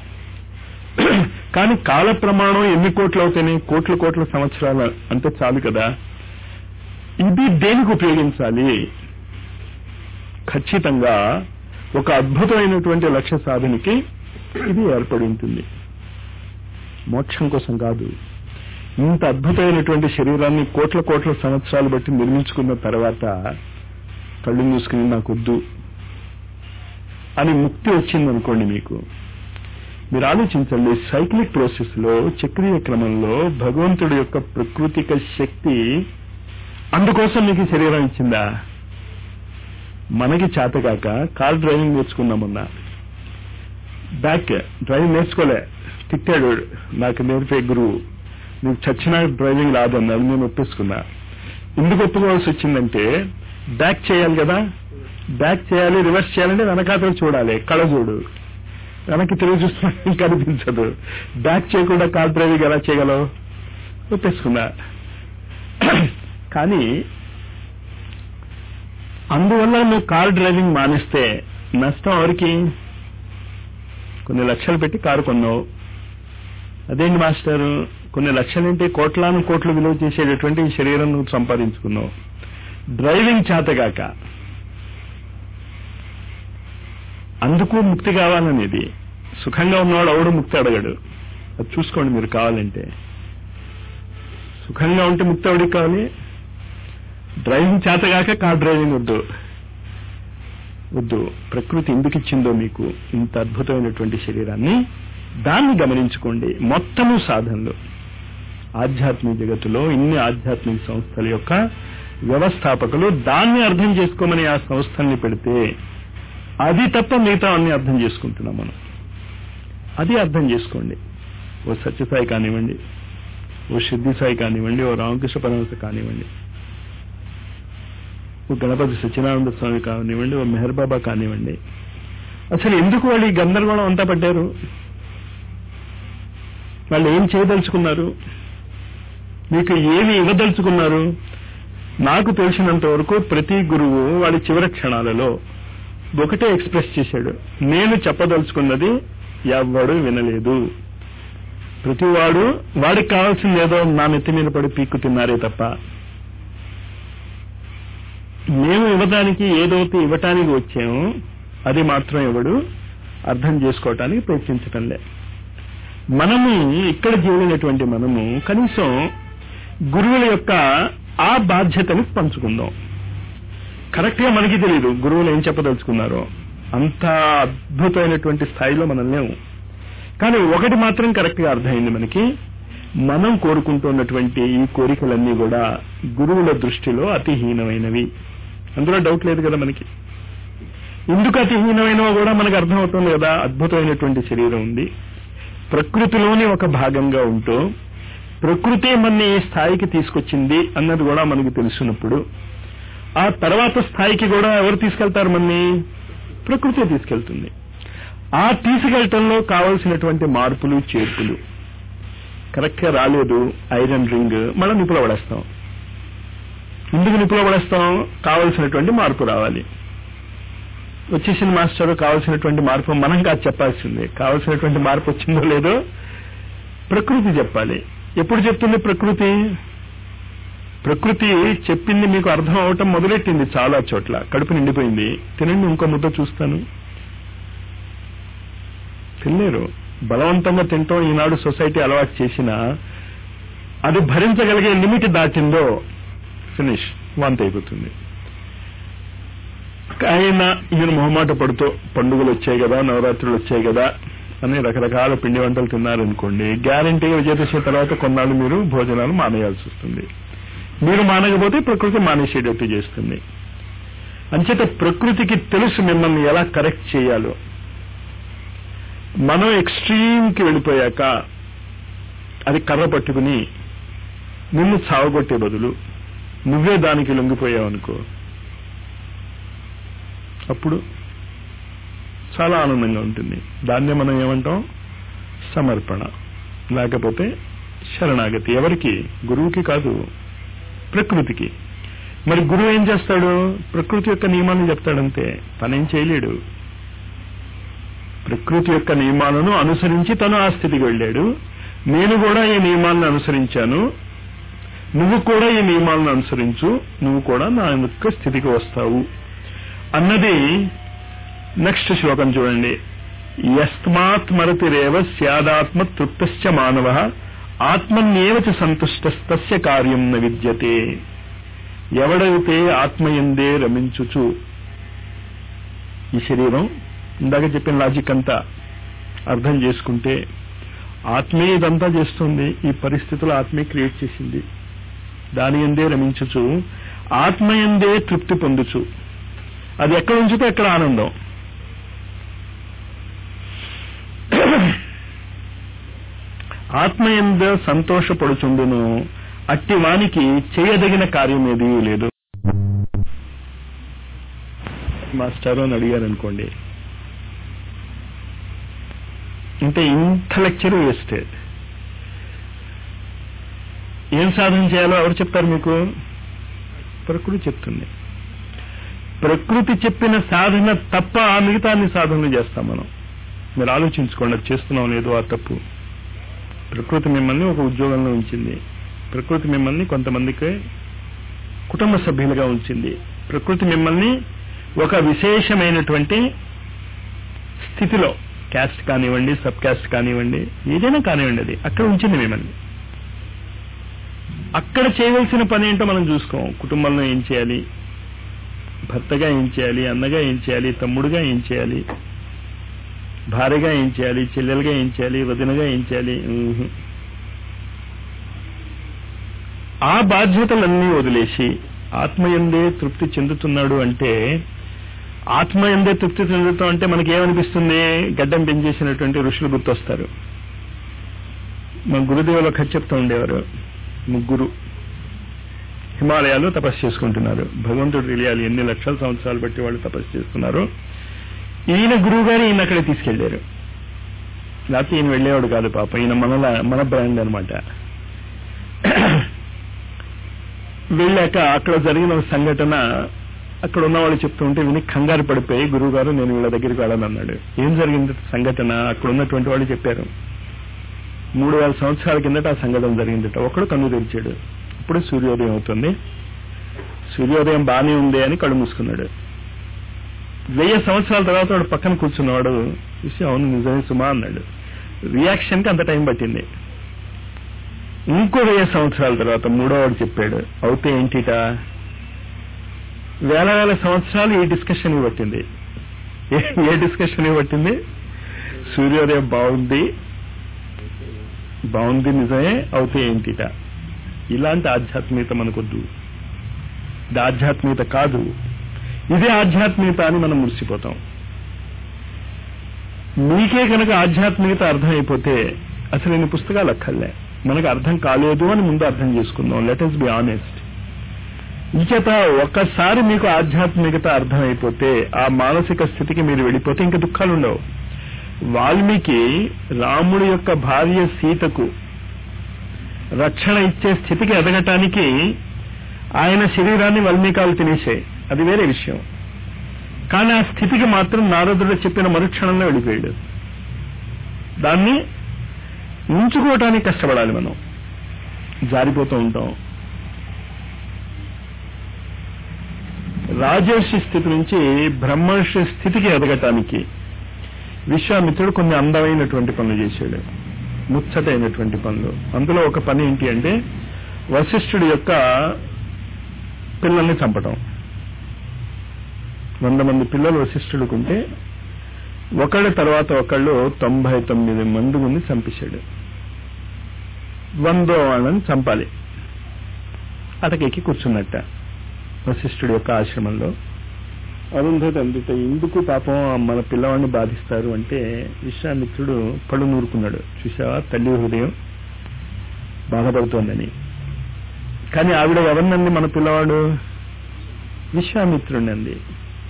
కానీ కాల ప్రమాణం ఎన్ని కోట్లు అవుతాయి కోట్ల కోట్ల సంవత్సరాలు అంటే చాలు కదా ఇది దేనికి ఉపయోగించాలి ఖచ్చితంగా ఒక అద్భుతమైనటువంటి లక్ష్య సాధనకి ఇది ఏర్పడి ఉంటుంది మోక్షం కోసం కాదు ఇంత అద్భుతమైనటువంటి శరీరాన్ని కోట్ల కోట్ల సంవత్సరాలు బట్టి నిర్మించుకున్న తర్వాత కళ్ళు మూసుకుని నాకొద్దు అని ముక్తి వచ్చిందనుకోండి మీకు మీరు ఆలోచించండి సైక్లిక్ ప్రాసెస్ లో చక్రీయ క్రమంలో భగవంతుడి యొక్క ప్రకృతిక శక్తి అందుకోసం మీకు ఈ శరీరం ఇచ్చిందా మనకి చేతకాక కార్ డ్రైవింగ్ నేర్చుకున్నామన్నా బ్యాక్ డ్రైవింగ్ నేర్చుకోలే తిట్టాడు నాకు నేర్పే గురువు నీకు చచ్చిన డ్రైవింగ్ రాదన్నాడు నేను ఒప్పేసుకున్నా ఎందుకు ఒప్పుకోవాల్సి వచ్చిందంటే బ్యాక్ చేయాలి కదా బ్యాక్ చేయాలి రివర్స్ చేయాలంటే వెనకాతలు చూడాలి కళ చూడు వెనక్కి తిరిగి చూస్తున్నా కనిపించదు బ్యాక్ చేయకుండా కార్ డ్రైవింగ్ ఎలా చేయగలవు ఒప్పేసుకున్నా కానీ అందువల్ల నువ్వు కార్ డ్రైవింగ్ మానేస్తే నష్టం ఎవరికి కొన్ని లక్షలు పెట్టి కారు కొన్నావు అదేంటి మాస్టర్ కొన్ని లక్షలేంటి కోట్లాను కోట్లు విలువ చేసేటటువంటి ఈ శరీరం నువ్వు సంపాదించుకున్నావు డ్రైవింగ్ చేతగాక అందుకు ముక్తి కావాలనేది సుఖంగా ఉన్నవాడు ఎవడు ముక్తి అడగడు అది చూసుకోండి మీరు కావాలంటే సుఖంగా ఉంటే ముక్తి ఎవడికి కావాలి డ్రైవింగ్ చేతగాక కార్ డ్రైవింగ్ వద్దు వద్దు ప్రకృతి ఎందుకు ఇచ్చిందో మీకు ఇంత అద్భుతమైనటువంటి శరీరాన్ని దాన్ని గమనించుకోండి మొత్తము సాధనలు ఆధ్యాత్మిక జగత్తులో ఇన్ని ఆధ్యాత్మిక సంస్థల యొక్క వ్యవస్థాపకులు దాన్ని అర్థం చేసుకోమని ఆ సంస్థల్ని పెడితే అది తప్ప మిగతా అన్ని అర్థం చేసుకుంటున్నాం మనం అది అర్థం చేసుకోండి ఓ సత్యసాయి కానివ్వండి ఓ సిద్ధి సాయి కానివ్వండి ఓ రామకృష్ణ పరమహంస కానివ్వండి ఓ గణపతి సత్యనారాయణ స్వామి కానివ్వండి ఓ మెహర్ బాబా కానివ్వండి అసలు ఎందుకు వాళ్ళు ఈ గందరగోళం అంతా పడ్డారు వాళ్ళు ఏం చేయదలుచుకున్నారు మీకు ఏమి ఇవ్వదలుచుకున్నారు నాకు తెలిసినంత వరకు ప్రతి గురువు వాడి చివరి క్షణాలలో ఒకటే ఎక్స్ప్రెస్ చేశాడు నేను చెప్పదలుచుకున్నది ఎవ్వడు వినలేదు ప్రతివాడు వాడికి కావాల్సింది ఏదో నా నెత్తి మీద పడి పీక్కు తిన్నారే తప్ప మేము ఇవ్వడానికి ఏదైతే ఇవ్వటానికి వచ్చామో అది మాత్రం ఎవడు అర్థం చేసుకోవటానికి ప్రయత్నించటం లే మనము ఇక్కడ జీవులైనటువంటి మనము కనీసం గురువుల యొక్క ఆ బాధ్యతని పంచుకుందాం కరెక్ట్ గా మనకి తెలియదు గురువులు ఏం చెప్పదలుచుకున్నారో అంత అద్భుతమైనటువంటి స్థాయిలో మనం లేవు కానీ ఒకటి మాత్రం కరెక్ట్ గా అర్థమైంది మనకి మనం కోరుకుంటున్నటువంటి ఈ కోరికలన్నీ కూడా గురువుల దృష్టిలో అతిహీనమైనవి అందులో డౌట్ లేదు కదా మనకి ఎందుకు అతిహీనమైనవో కూడా మనకు అర్థమవుతుంది కదా అద్భుతమైనటువంటి శరీరం ఉంది ప్రకృతిలోని ఒక భాగంగా ఉంటూ ప్రకృతి మన ఈ స్థాయికి తీసుకొచ్చింది అన్నది కూడా మనకు తెలుసున్నప్పుడు ఆ తర్వాత స్థాయికి కూడా ఎవరు తీసుకెళ్తారు మన్ని ప్రకృతి తీసుకెళ్తుంది ఆ తీసుకెళ్లటంలో కావలసినటువంటి మార్పులు చేర్పులు కరెక్ట్ గా రాలేదు ఐరన్ రింగ్ మనం నిపుల పడేస్తాం ఎందుకు నిపుల పడేస్తాం కావలసినటువంటి మార్పు రావాలి వచ్చేసిన మాస్టర్ కావలసినటువంటి మార్పు మనం కాదు చెప్పాల్సిందే కావలసినటువంటి మార్పు వచ్చిందో లేదో ప్రకృతి చెప్పాలి ఎప్పుడు చెప్తుంది ప్రకృతి ప్రకృతి చెప్పింది మీకు అర్థం అవటం మొదలెట్టింది చాలా చోట్ల కడుపు నిండిపోయింది తినండి ఇంకో ముద్ద చూస్తాను తినలేరు బలవంతంగా తింటాం ఈనాడు సొసైటీ అలవాటు చేసిన అది భరించగలిగే లిమిట్ దాటిందో ఫినిష్ వాంతి అయిపోతుంది ఆయన ఈయన మొహమాట పడుతూ పండుగలు వచ్చాయి కదా నవరాత్రులు వచ్చాయి కదా అని రకరకాల పిండి వంటలు తిన్నారనుకోండి గ్యారంటీగా విజయదశమి తర్వాత కొన్నాళ్ళు మీరు భోజనాలు మానేయాల్సి వస్తుంది మీరు మానకపోతే ప్రకృతి మానేసేటట్టు చేస్తుంది అంచేత ప్రకృతికి తెలుసు మిమ్మల్ని ఎలా కరెక్ట్ చేయాలో మనం ఎక్స్ట్రీమ్కి వెళ్ళిపోయాక అది కర్ర పట్టుకుని నిన్ను చావగొట్టే బదులు నువ్వే దానికి లొంగిపోయావు అనుకో అప్పుడు చాలా ఆనందంగా ఉంటుంది దాన్నే మనం ఏమంటాం సమర్పణ లేకపోతే శరణాగతి ఎవరికి గురువుకి కాదు ప్రకృతికి మరి గురువు ఏం చేస్తాడు ప్రకృతి యొక్క నియమాలను చెప్తాడంతే తనేం చేయలేడు ప్రకృతి యొక్క నియమాలను అనుసరించి తను ఆ స్థితికి వెళ్ళాడు నేను కూడా ఈ నియమాలను అనుసరించాను నువ్వు కూడా ఈ నియమాలను అనుసరించు నువ్వు కూడా నా యొక్క స్థితికి వస్తావు అన్నది నెక్స్ట్ శ్లోకం చూడండి యస్మాత్ మరతిరేవ స్యాదాత్మ తృప్తశ్చ మానవ ఆత్మన్యేవ చ సంతుష్టస్తస్య కార్యం న విద్యతే ఎవడైతే ఆత్మయందే రమించుచు ఈ శరీరం ఇందాక చెప్పిన లాజిక్ అంతా అర్థం చేసుకుంటే ఆత్మే ఇదంతా చేస్తుంది ఈ పరిస్థితులు ఆత్మే క్రియేట్ చేసింది దాని ఎందే రమించుచు ఆత్మయందే తృప్తి పొందుచు అది ఎక్కడ ఉంచితే ఎక్కడ ఆనందం ఆత్మయంద సంతోషపడుచుండును అట్టి వానికి చేయదగిన కార్యం ఏదీ లేదు మాస్టర్ అని అడిగారు అనుకోండి అంటే ఇంత లెక్చర్ వేస్టెడ్ ఏం సాధన చేయాలో ఎవరు చెప్తారు మీకు ప్రకృతి చెప్తుంది ప్రకృతి చెప్పిన సాధన తప్ప మిగతా అన్ని సాధనలు చేస్తాం మనం మీరు ఆలోచించుకోండి అది చేస్తున్నాం లేదో ఆ తప్పు ప్రకృతి మిమ్మల్ని ఒక ఉద్యోగంలో ఉంచింది ప్రకృతి మిమ్మల్ని కొంతమందికి కుటుంబ సభ్యులుగా ఉంచింది ప్రకృతి మిమ్మల్ని ఒక విశేషమైనటువంటి స్థితిలో క్యాస్ట్ కానివ్వండి సబ్ క్యాస్ట్ కానివ్వండి ఏదైనా కానివ్వండి అది అక్కడ ఉంచింది మిమ్మల్ని అక్కడ చేయవలసిన పని ఏంటో మనం చూసుకోం కుటుంబంలో ఏం చేయాలి భర్తగా ఏం చేయాలి అన్నగా ఏం చేయాలి తమ్ముడుగా ఏం చేయాలి భార్యగా ఏం చేయాలి చెల్లెలుగా ఏం చేయాలి వదినగా ఏం చేయాలి ఊహు. ఆ బాధ్యతలన్నీ వదిలేసి ఆత్మయందే తృప్తి చెందుతున్నాడు అంటే ఆత్మయందే తృప్తి చెందుతాం అంటే మనకి ఏమనిపిస్తుంది గడ్డం పెంచేసినటువంటి ఋషులు గుర్తొస్తారు మన గురుదేవులు కథ చెప్తూ ఉండేవారు ముగ్గురు హిమాలయాలు తపస్సు చేసుకుంటున్నారు భగవంతుడు తెలియాలి ఎన్ని లక్షల సంవత్సరాలు బట్టి వాళ్ళు తపస్సు చేస్తున్నారు ఈయన గురువు గారు ఈయన అక్కడికి తీసుకెళ్లారు లేకపోతే ఈయన వెళ్ళేవాడు కాదు పాప ఈయన మనలా మన బ్రాండ్ అనమాట వెళ్ళాక అక్కడ జరిగిన ఒక సంఘటన అక్కడ ఉన్న వాళ్ళు చెప్తూ ఉంటే విని కంగారు పడిపోయి గురువు గారు నేను వీళ్ళ దగ్గరికి వెళ్ళాను అన్నాడు ఏం జరిగింది సంఘటన అక్కడ ఉన్నటువంటి వాళ్ళు చెప్పారు మూడు వేల సంవత్సరాల కిందట ఆ సంఘటన జరిగిందట ఒకడు కన్ను తెరిచాడు ఇప్పుడు సూర్యోదయం అవుతుంది సూర్యోదయం బానే ఉంది అని కళ్ళు మూసుకున్నాడు వెయ్యి సంవత్సరాల తర్వాత వాడు పక్కన కూర్చున్నవాడు చూసి అవును నిజమే సుమా అన్నాడు రియాక్షన్ కి అంత టైం పట్టింది ఇంకో వెయ్యి సంవత్సరాల తర్వాత మూడో వాడు చెప్పాడు అవుతే ఏంటిట వేల వేల సంవత్సరాలు ఈ డిస్కషన్ పట్టింది ఏ- ఏ డిస్కషన్ పట్టింది సూర్యోదయం బాగుంది బాగుంది నిజమే అవుతే ఏంటిట ఇలాంటి ఆధ్యాత్మికత మనకొద్దు ఇది ఆధ్యాత్మికత కాదు ఇదే ఆధ్యాత్మికత అని మనం మురిసిపోతాం మీకే కనుక ఆధ్యాత్మికత అర్థమైపోతే అసలు ఇన్ని పుస్తకాలు అక్కర్లే మనకు అర్థం కాలేదు అని ముందు అర్థం చేసుకుందాం లెట్ అస్ బి ఆనెస్ట్ ఇంచేత ఒక్కసారి మీకు ఆధ్యాత్మికత అర్థమైపోతే ఆ మానసిక స్థితికి మీరు వెళ్ళిపోతే ఇంకా దుఃఖాలు ఉండవు వాల్మీకి రాముడి యొక్క భార్య సీతకు రక్షణ ఇచ్చే స్థితికి ఎదగటానికి ఆయన శరీరాన్ని వల్మీకాలు తినేసాయి అది వేరే విషయం కానీ ఆ స్థితికి మాత్రం నారదుడు చెప్పిన మరుక్షణంలో వెళ్ళిపోయాడు దాన్ని ఉంచుకోవటానికి కష్టపడాలి మనం జారిపోతూ ఉంటాం రాజర్షి స్థితి నుంచి బ్రహ్మర్షి స్థితికి ఎదగటానికి విశ్వామిత్రుడు కొన్ని అందమైనటువంటి పనులు చేశాడు ముచ్చటైనటువంటి పనులు అందులో ఒక పని ఏంటి అంటే వశిష్ఠుడి యొక్క పిల్లల్ని చంపటం వంద మంది పిల్లలు వశిష్ఠుడికుంటే ఒకళ్ళ తర్వాత ఒకళ్ళు తొంభై తొమ్మిది మంది ముందు చంపేశాడు వందో వాళ్ళని చంపాలి అటకెక్కి కూర్చున్నట్ట వశిష్ఠుడి యొక్క ఆశ్రమంలో అరుంధతి అందుత ఎందుకు పాపం మన పిల్లవాడిని బాధిస్తారు అంటే విశ్వామిత్రుడు పళ్ళు నూరుకున్నాడు చూసావా తల్లి హృదయం బాధపడుతోందని కానీ ఆవిడ ఎవరినంది మన పిల్లవాడు విశ్వామిత్రుడిని అంది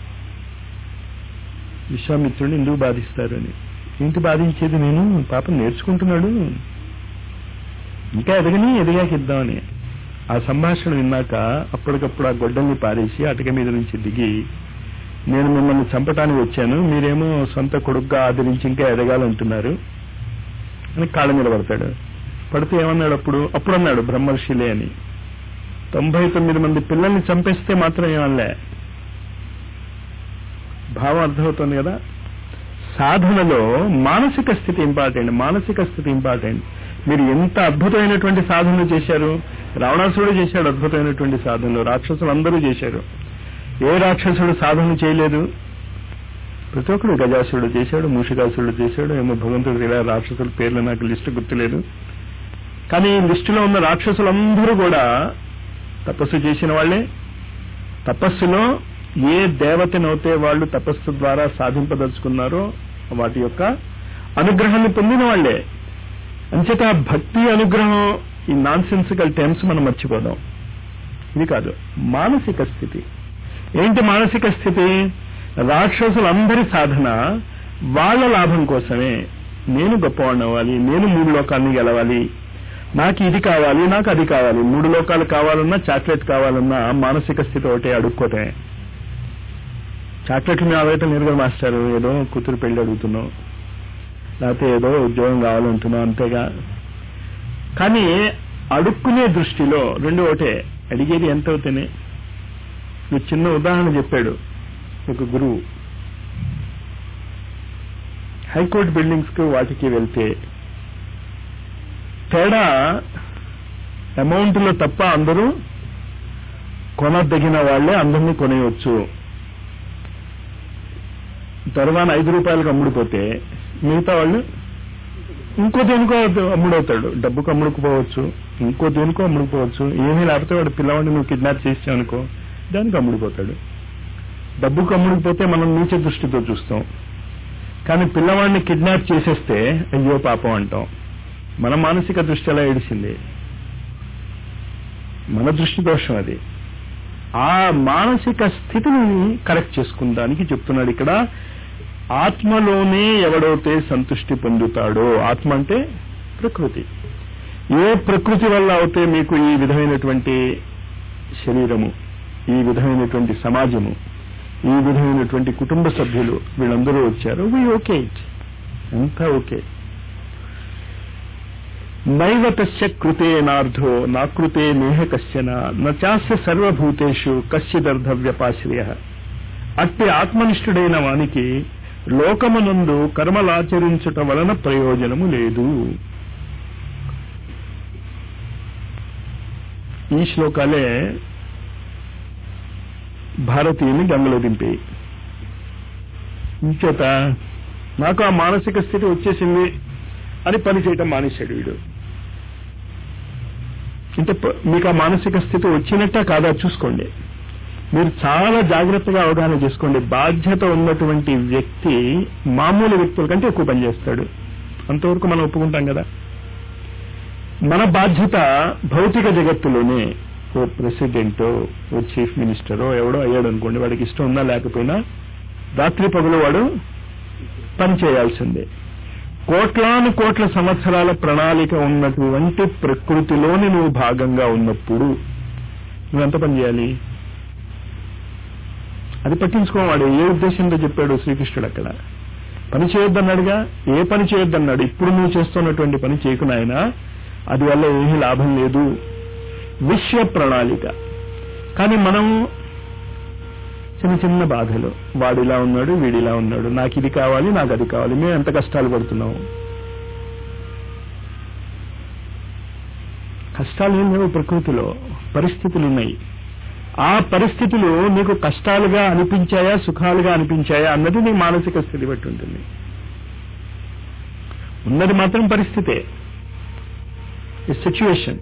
విశ్వామిత్రుడిని ఎందుకు బాధిస్తారు అని ఏంటి బాధించేది నేను పాపం నేర్చుకుంటున్నాడు ఇంకా ఎదగని ఎదిగాక ఇద్దామని ఆ సంభాషణ విన్నాక అప్పటికప్పుడు ఆ గొడ్డల్ని పారేసి అటక మీద నుంచి దిగి నేను మిమ్మల్ని చంపటానికి వచ్చాను మీరేమో సొంత కొడుకుగా ఆదరించి ఇంకా ఎదగాలంటున్నారు అని కాళ్ళ మీద పడతాడు పడితే ఏమన్నాడు అప్పుడు అప్పుడు అన్నాడు బ్రహ్మర్షిలే అని తొంభై తొమ్మిది మంది పిల్లల్ని చంపేస్తే మాత్రం ఏమనలే భావం అర్థమవుతుంది కదా సాధనలో మానసిక స్థితి ఇంపార్టెంట్ మానసిక స్థితి ఇంపార్టెంట్ మీరు ఎంత అద్భుతమైనటువంటి సాధనలు చేశారు రావణాసురుడు చేశాడు అద్భుతమైనటువంటి సాధనలు రాక్షసులు అందరూ చేశారు ఏ రాక్షసుడు సాధన చేయలేదు ప్రతి ఒక్కడు గజాసురుడు చేశాడు మూషికాసురుడు చేశాడు ఏమో భగవంతుడు ఇలా రాక్షసుల పేర్లు నాకు లిస్టు గుర్తులేదు కానీ ఈ లిస్టులో ఉన్న రాక్షసులందరూ కూడా తపస్సు చేసిన వాళ్ళే తపస్సులో ఏ దేవతనైతే వాళ్ళు తపస్సు ద్వారా సాధింపదలుచుకున్నారో వాటి యొక్క అనుగ్రహాన్ని పొందిన వాళ్లే అంచేత భక్తి అనుగ్రహం ఈ నాన్ సెన్సికల్ టైమ్స్ మనం మర్చిపోదాం ఇది కాదు మానసిక స్థితి ఏంటి మానసిక స్థితి రాక్షసులందరి సాధన వాళ్ళ లాభం కోసమే నేను గొప్పవాడిని అవ్వాలి నేను మూడు లోకాన్ని గెలవాలి నాకు ఇది కావాలి నాకు అది కావాలి మూడు లోకాలు కావాలన్నా చాక్లెట్ కావాలన్నా మానసిక స్థితి ఒకటే అడుక్కోటే చాక్లెట్లు మేము అవైతే నిర్గల మాస్టర్ ఏదో కూతురు పెళ్లి అడుగుతున్నాం లేకపోతే ఏదో ఉద్యోగం కావాలంటున్నాం అంతేగా కానీ అడుక్కునే దృష్టిలో రెండు ఒకటే అడిగేది ఎంత అవుతేనే మీకు చిన్న ఉదాహరణ చెప్పాడు ఒక గురువు హైకోర్టు బిల్డింగ్స్ కు వాటికి వెళ్తే తేడా అమౌంట్ లో తప్ప అందరూ కొనదగిన వాళ్లే అందరినీ కొనేయవచ్చు దర్వాన్ ఐదు రూపాయలకు అమ్ముడుపోతే మిగతా వాళ్ళు ఇంకో దేనికో అమ్ముడవుతాడు డబ్బుకు అమ్ముడుకుపోవచ్చు ఇంకో దేనికో అమ్ముడుకోవచ్చు ఏమీ లేకపోతే వాడు పిల్లవాడిని నువ్వు కిడ్నాప్ చేసావు అనుకో దానికి అమ్ముడుపోతాడు డబ్బుకు అమ్ముడుకుపోతే మనం నీచ దృష్టితో చూస్తాం కానీ పిల్లవాడిని కిడ్నాప్ చేసేస్తే అయ్యో పాపం అంటాం మన మానసిక దృష్టి ఎలా ఏడిసింది మన దృష్టి దోషం అది ఆ మానసిక స్థితిని కరెక్ట్ చేసుకుందానికి చెప్తున్నాడు ఇక్కడ ఆత్మలోనే ఎవడైతే సంతృష్టి పొందుతాడో ఆత్మ అంటే ప్రకృతి ఏ ప్రకృతి వల్ల అయితే మీకు ఈ విధమైనటువంటి శరీరము ఈ విధమైనటువంటి సమాజము ఈ విధమైనటువంటి కుటుంబ సభ్యులు వీళ్ళందరూ వచ్చారు వీ ఓకే ఇట్ అంతా ఓకే నైవ తస్య కృతే నార్థో నా కృతే నేహ కశ్చన నాస్య సర్వభూతేషు కశ్చిదర్ధవ్యపాశ్రయ అట్టి ఆత్మనిష్ఠుడైన వానికి లోకమునందు కర్మలాచరించుట వలన ప్రయోజనము లేదు ఈ శ్లోకాలే భారతీయుని గంగలో దింపేయి ఇంచేత నాకు ఆ మానసిక స్థితి వచ్చేసింది అని పని చేయటం మానేశాడు వీడు అంటే ప- మీకు ఆ మానసిక స్థితి వచ్చినట్ట కాదా చూసుకోండి మీరు చాలా జాగ్రత్తగా అవగాహన చేసుకోండి బాధ్యత ఉన్నటువంటి వ్యక్తి మామూలు వ్యక్తుల కంటే ఎక్కువ పనిచేస్తాడు అంతవరకు మనం ఒప్పుకుంటాం కదా మన బాధ్యత భౌతిక జగత్తులోనే ఓ ప్రెసిడెంటో ఓ చీఫ్ మినిస్టరో ఎవడో అయ్యాడు అనుకోండి వాడికి ఇష్టం ఉన్నా లేకపోయినా రాత్రి పగలు వాడు పని చేయాల్సిందే కోట్లాను కోట్ల సంవత్సరాల ప్రణాళిక ఉన్నటువంటి ప్రకృతిలోని నువ్వు భాగంగా ఉన్నప్పుడు నువ్వెంత పని చేయాలి అది పట్టించుకోవాడు ఏ ఉద్దేశంతో చెప్పాడు శ్రీకృష్ణుడు అక్కడ పని చేయొద్దన్నాడుగా ఏ పని చేయొద్దన్నాడు ఇప్పుడు నువ్వు చేస్తున్నటువంటి పని చేయకు నాయన అది వల్ల ఏమీ లాభం లేదు విశ్వ ప్రణాళిక కానీ మనం చిన్న చిన్న బాధలు వాడు ఇలా ఉన్నాడు వీడు ఇలా ఉన్నాడు నాకు ఇది కావాలి నాకు అది కావాలి మేము ఎంత కష్టాలు పడుతున్నాము కష్టాలు ఏం లేవు ప్రకృతిలో పరిస్థితులు ఉన్నాయి ఆ పరిస్థితులు నీకు కష్టాలుగా అనిపించాయా సుఖాలుగా అనిపించాయా అన్నది నీ మానసిక స్థితి బట్టి ఉంటుంది ఉన్నది మాత్రం పరిస్థితే సిచ్యువేషన్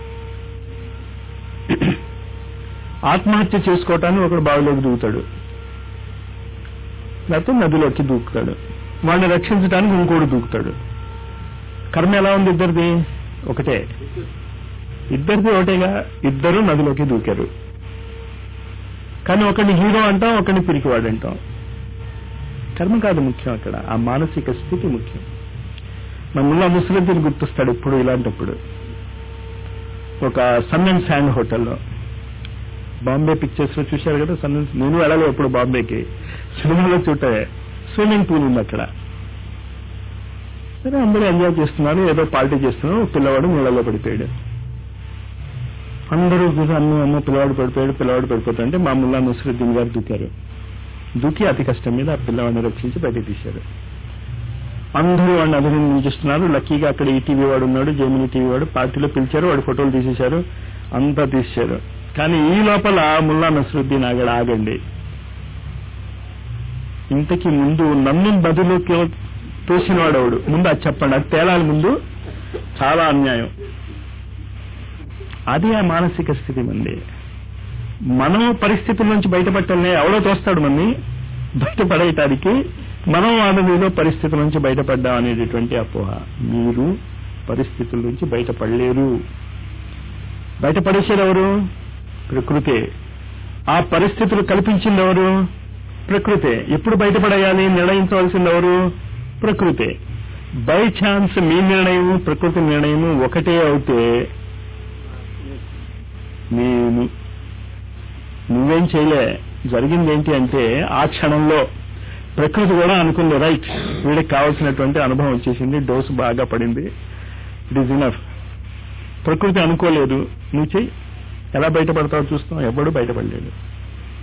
ఆత్మహత్య చేసుకోవటాన్ని ఒకడు బావిలోకి దూకుతాడు లేకపోతే నదిలోకి దూకుతాడు వాడిని రక్షించడానికి ఇంకోడు దూకుతాడు కర్మ ఎలా ఉంది ఇద్దరిది ఒకటే ఇద్దరిది ఒకటేగా ఇద్దరు నదిలోకి దూకారు కానీ ఒకడిని హీరో అంటాం ఒకడిని పిరికివాడు అంటాం కర్మ కాదు ముఖ్యం అక్కడ ఆ మానసిక స్థితి ముఖ్యం మన ముల్లా ముసలిద్దీని గుర్తొస్తాడు ఇప్పుడు ఇలాంటప్పుడు ఒక సన్ అండ్ శాండ్ హోటల్లో బాంబే పిక్చర్స్ లో చూశారు కదా సన్ అండ్ నేను వెళ్ళాలి ఎప్పుడు బాంబేకి సినిమాలో చూటే స్విమ్మింగ్ పూల్ ఉంది అక్కడ సరే అందరూ ఎంజాయ్ చేస్తున్నారు ఏదో పార్టీ చేస్తున్నారు ఒక పిల్లవాడు నీళ్ళలో పడిపోయాడు అందరూ చూసి అమ్మ అమ్మ పిల్లవాడు పడిపోయాడు పిల్లవాడు పడిపోతాడు అంటే మా ముల్లా నసరుద్దీన్ గారు దూకారు దూకి అతి కష్టం మీద ఆ పిల్లవాడిని రక్షించి బయటకు తీశారు అందరూ వాడిని అభినందించేస్తున్నారు లక్కీగా అక్కడ ఈ టీవీ వాడు ఉన్నాడు జెమిని టీవీ వాడు పార్టీలో పిలిచారు వాడు ఫోటోలు తీసేశారు అంతా తీశారు కానీ ఈ లోపల ముల్లా నసరుద్దీన్ ఆగడ ఆగండి ఇంతకి ముందు నన్ను బదులుకి తోసిన వాడేవాడు ముందు అది చెప్పండి అది తేలాలి ముందు చాలా అన్యాయం అది ఆ మానసిక స్థితి మంది మనం పరిస్థితుల నుంచి బయటపట్టాలనే ఎవడో తోస్తాడు మన్ని బయటపడేయటానికి మనం ఆడమీదో పరిస్థితుల నుంచి బయటపడ్డాం అనేటటువంటి అపోహ మీరు పరిస్థితుల నుంచి బయటపడలేరు బయటపడేసేది ఎవరు ప్రకృతే ఆ పరిస్థితులు కల్పించింది ఎవరు ప్రకృతే ఎప్పుడు బయటపడేయాలి నిర్ణయించవలసింది ఎవరు ప్రకృతే బై ఛాన్స్ మీ నిర్ణయం ప్రకృతి నిర్ణయం ఒకటే అవుతే నేను నువ్వేం చేయలే జరిగింది ఏంటి అంటే ఆ క్షణంలో ప్రకృతి కూడా అనుకుంది రైట్ వీడికి కావాల్సినటువంటి అనుభవం వచ్చేసింది డోసు బాగా పడింది ఇట్ ఈస్ ఇనఫ్ ప్రకృతి అనుకోలేదు నువ్వు చెయ్యి ఎలా బయటపడతావు చూస్తాం ఎవడు బయటపడలేదు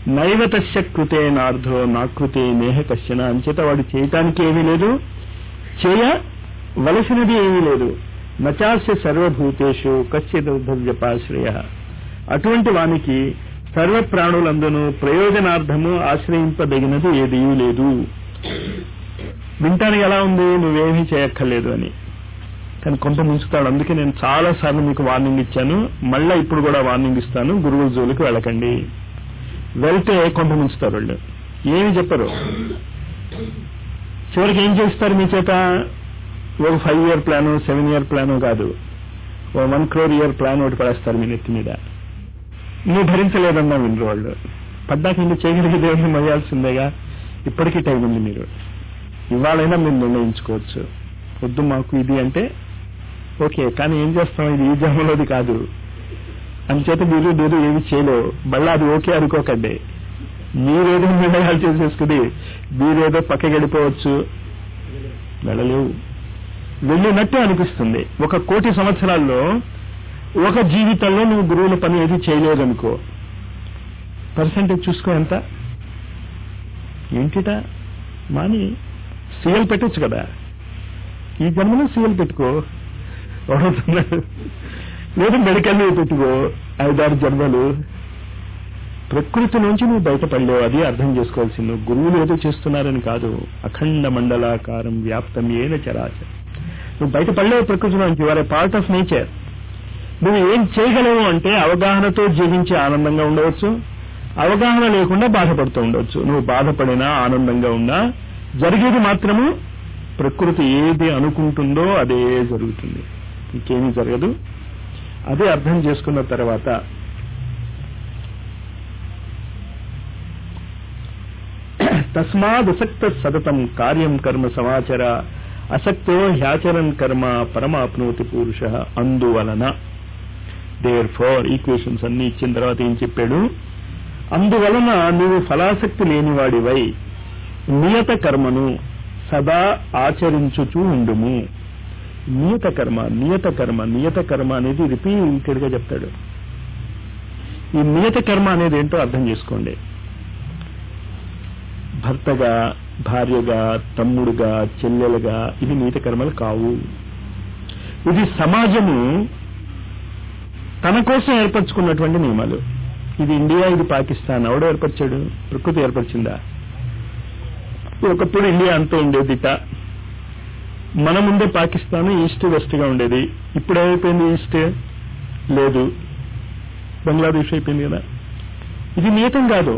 నైవతస్య కృతే నార్ధో నాకృతే నేహ కశ్చన అంచేత వాడు చేయటానికి ఏమీ లేదు చేయవలసినది ఏమీ లేదు నచాస్య సర్వభూతేషు కశ్చిదవ్యపాశ్రయ అటువంటి వానికి సర్వ ప్రాణులందును ప్రయోజనార్థము ఆశ్రయింపదగినది ఏదీ లేదు వింటానికి ఎలా ఉంది నువ్వేమీ చేయక్కర్లేదు అని కానీ కొంత ముంచుతాడు అందుకే నేను చాలా సార్లు మీకు వార్నింగ్ ఇచ్చాను మళ్ళా ఇప్పుడు కూడా వార్నింగ్ ఇస్తాను గురువుల జోలికి వెళ్ళకండి వెళ్తే కొంత ముంచుతారు వాళ్ళు ఏమి చెప్పరు చివరికి ఏం చేస్తారు మీ చేత ఒక five year plan seven year plan కాదు ఓ వన్ క్రోర్ ఇయర్ ప్లాన్ ఒకటి పడేస్తారు మీ నెత్తి మీద నువ్వు భరించలేదన్నా వినరు వాళ్ళు పడ్డాక ఇంక చేయగలిగేది ఏమి మొయ్యాల్సిందేగా ఇప్పటికీ టైం ఉంది మీరు ఇవాళైనా మీరు నిర్ణయించుకోవచ్చు వద్దు మాకు ఇది అంటే ఓకే కానీ ఏం చేస్తాం ఇది ఈ జన్మలోది కాదు అంచేత మీరు మీరు ఏమి చేయలేవు మళ్ళీ అది ఓకే అనుకోకండి మీరేదో నిర్ణయాలు చేసేసుకుని మీరేదో పక్క గడిపోవచ్చు వెళ్ళలేవు వెళ్ళినట్టు అనిపిస్తుంది ఒక కోటి సంవత్సరాల్లో ఒక జీవితంలో నువ్వు గురువుల పని ఏది చేయలేదనుకో పర్సెంటేజ్ చూసుకో ఎంత ఏంటిట మాని సీఎల్ పెట్టొచ్చు కదా ఈ జన్మలో సీఎల్ పెట్టుకో ఎవడవుతున్నాడు లేదు మెడికల్ పెట్టుకో ఐదారు జన్మలు ప్రకృతి నుంచి నువ్వు బయటపడలేవు అది అర్థం చేసుకోవాల్సింది గురువులు ఏదో చేస్తున్నారని కాదు అఖండ మండలాకారం వ్యాప్తం ఏన చరాచరం నువ్వు బయటపడలేవు ప్రకృతి నుంచి వారే పార్ట్ ఆఫ్ నేచర్ నువ్వు ఏం చేయగలవు అంటే అవగాహనతో జీవించి ఆనందంగా ఉండవచ్చు అవగాహన లేకుండా బాధపడుతూ ఉండవచ్చు నువ్వు బాధపడినా ఆనందంగా ఉన్నా జరిగేది మాత్రము ప్రకృతి ఏది అనుకుంటుందో అదే జరుగుతుంది ఇంకేమీ జరగదు అదే అర్థం చేసుకున్న తర్వాత తస్మాదసక్త సతతం కార్యం కర్మ సమాచర అసక్తో హ్యాచరన్ కర్మ పరమాప్నోతి పురుష అందువలన దేర్ ఫోర్ ఈక్వేషన్స్ అన్ని ఇచ్చిన తర్వాత ఏం చెప్పాడు అందువలన నీవు ఫలాసక్తి లేనివాడివై నియత కర్మను సదా ఆచరించుచూ ఉండుము నియత కర్మ నియత కర్మ నియత కర్మ అనేది రిపీటెడ్ గా చెప్తాడు ఈ నియత కర్మ అనేది ఏంటో అర్థం చేసుకోండి భర్తగా భార్యగా తమ్ముడుగా చెల్లెలుగా ఇవి నీత కర్మలు కావు ఇది సమాజము తన కోసం ఏర్పరచుకున్నటువంటి నియమాలు ఇది ఇండియా ఇది పాకిస్తాన్ ఎవడో ఏర్పరిచాడు ప్రకృతి ఏర్పరిచిందా ఒకప్పుడు ఇండియా అంతా ఉండేదిట మన ముందే పాకిస్తాన్ ఈస్ట్ వెస్ట్ గా ఉండేది ఇప్పుడు ఏమైపోయింది ఈస్ట్ లేదు బంగ్లాదేశ్ అయిపోయింది కదా ఇది నియతం కాదు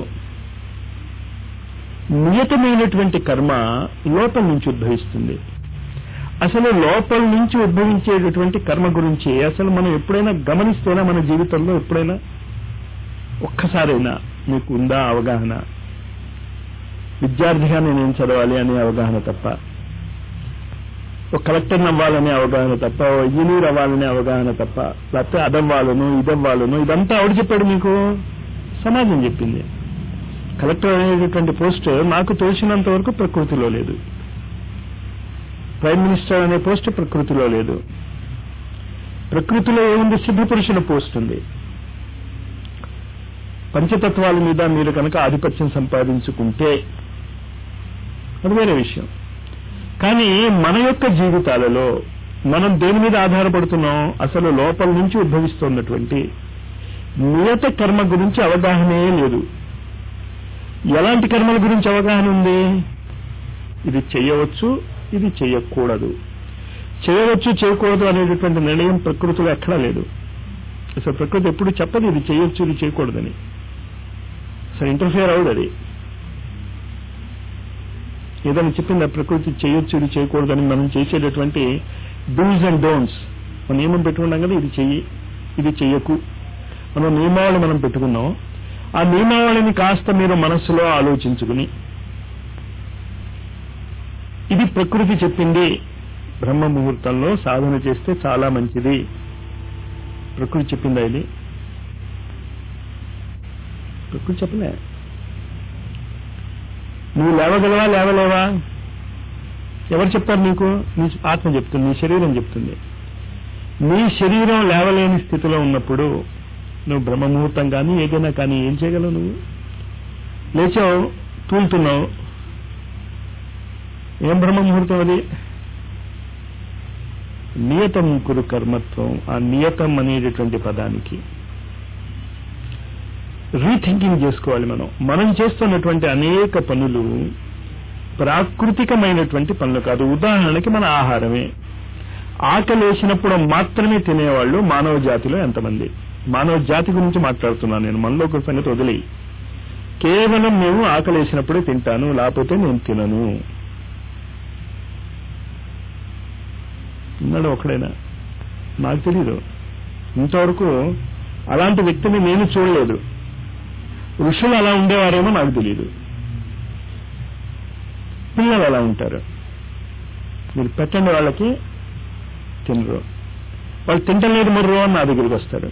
నియతమైనటువంటి కర్మ లోపల నుంచి ఉద్భవిస్తుంది అసలు లోపల నుంచి ఉద్భవించేటటువంటి కర్మ గురించి అసలు మనం ఎప్పుడైనా గమనిస్తేనా మన జీవితంలో ఎప్పుడైనా ఒక్కసారైనా మీకు ఉందా అవగాహన విద్యార్థిగా నేనేం చదవాలి అనే అవగాహన తప్ప ఒక కలెక్టర్ అవ్వాలనే అవగాహన తప్ప ఓ ఇంజనీర్ అవ్వాలనే అవగాహన తప్ప లేకపోతే అదవ్వాలను ఇదవ్వాలను ఇదంతా ఆవిడ చెప్పాడు మీకు సమాజం చెప్పింది కలెక్టర్ అనేటటువంటి పోస్ట్ నాకు తెలిసినంత వరకు ప్రకృతిలో లేదు ప్రైమ్ మినిస్టర్ అనే పోస్ట్ ప్రకృతిలో లేదు ప్రకృతిలో ఏముంది సిద్ధ పురుషుల పోస్ట్ ఉంది పంచతత్వాల మీద మీరు కనుక ఆధిపత్యం సంపాదించుకుంటే అది వేరే విషయం కానీ మన యొక్క జీవితాలలో మనం దేని మీద ఆధారపడుతున్నాం అసలు లోపల నుంచి ఉద్భవిస్తున్నటువంటి నియత కర్మ గురించి అవగాహనే లేదు ఎలాంటి కర్మల గురించి అవగాహన ఉంది ఇది చేయవచ్చు ఇది చేయకూడదు చేయవచ్చు చేయకూడదు అనేటటువంటి నిర్ణయం ప్రకృతిలో ఎక్కడా లేదు అసలు ప్రకృతి ఎప్పుడు చెప్పదు ఇది చేయొచ్చు ఇది చేయకూడదని అసలు ఇంటర్ఫియర్ అవుడు అది ఏదైనా చెప్పింది ప్రకృతి చేయొచ్చు ఇది చేయకూడదని మనం చేసేటటువంటి డూస్ అండ్ డోంట్స్ మనం నియమం పెట్టుకున్నాం కదా ఇది చెయ్యి ఇది చెయ్యకు మనం నియమావళి మనం పెట్టుకున్నాం ఆ నియమావళిని కాస్త మీరు మనస్సులో ఆలోచించుకుని ఇది ప్రకృతి చెప్పింది బ్రహ్మ ముహూర్తంలో సాధన చేస్తే చాలా మంచిది ప్రకృతి చెప్పిందా ఇది ప్రకృతి చెప్పలే నువ్వు లేవగలవా లేవలేవా ఎవరు చెప్తారు నీకు నీ ఆత్మ చెప్తుంది నీ శరీరం చెప్తుంది నీ శరీరం లేవలేని స్థితిలో ఉన్నప్పుడు నువ్వు బ్రహ్మముహూర్తం కానీ ఏదైనా కానీ ఏం చేయగలవు నువ్వు లేచావు తూలుతున్నావు ఏం బ్రహ్మ ముహూర్తం అది నియతం కురు కర్మత్వం ఆ నియతం అనేటటువంటి పదానికి రీథింకింగ్ చేసుకోవాలి మనం మనం చేస్తున్నటువంటి అనేక పనులు ప్రాకృతికమైనటువంటి పనులు కాదు ఉదాహరణకి మన ఆహారమే ఆకలి వేసినప్పుడు మాత్రమే తినేవాళ్ళు మానవ జాతిలో ఎంతమంది మానవ జాతి గురించి మాట్లాడుతున్నాను నేను మనలో ఒక సంగతి వదిలి కేవలం మేము ఆకలి వేసినప్పుడే తింటాను లేకపోతే నేను తినను ఉన్నాడు ఒకడైనా నాకు తెలీదు ఇంతవరకు అలాంటి వ్యక్తిని నేను చూడలేదు ఋషులు అలా ఉండేవారేమో నాకు తెలియదు పిల్లలు అలా ఉంటారు మీరు పెట్టండి వాళ్ళకి తినరు వాళ్ళు తింటలేదు మర్రు అని నా దగ్గరికి వస్తారు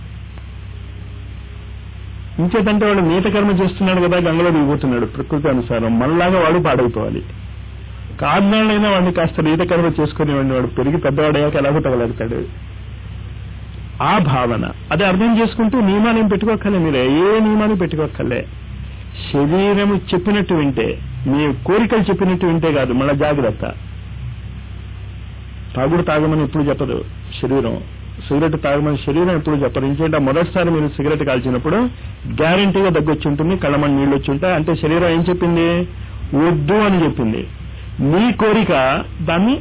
ఇంకేతంటే వాడు నీత కర్మ చేస్తున్నాడు కదా గంగలో దిగిపోతున్నాడు ప్రకృతి అనుసారం మనలాగా వాడు పాడైపోవాలి కారణాలైనా వాడిని కాస్త నీత కర్మ చేసుకుని వాడిని వాడు పెరిగి పెద్దవాడయ్యాక ఎలాగో తగలడతాడు ఆ భావన అది అర్థం చేసుకుంటూ నియమాలు ఏం పెట్టుకోక్కర్లే మీరు ఏ నియమాలు పెట్టుకోక్కర్లే శరీరము చెప్పినట్టు వింటే మీ కోరికలు చెప్పినట్టు వింటే కాదు మళ్ళా జాగ్రత్త తాగుడు తాగమని ఎప్పుడు చెప్పదు శరీరం సిగరెట్ తాగమని శరీరం ఎప్పుడు చెప్పదు ఇంకేంటే మొదటిసారి మీరు సిగరెట్ కాల్చినప్పుడు గ్యారంటీగా దగ్గొచ్చి ఉంటుంది కళ్ళమని నీళ్ళు వచ్చి ఉంటాయి అంటే శరీరం ఏం చెప్పింది వద్దు అని చెప్పింది నీ కోరిక దాన్ని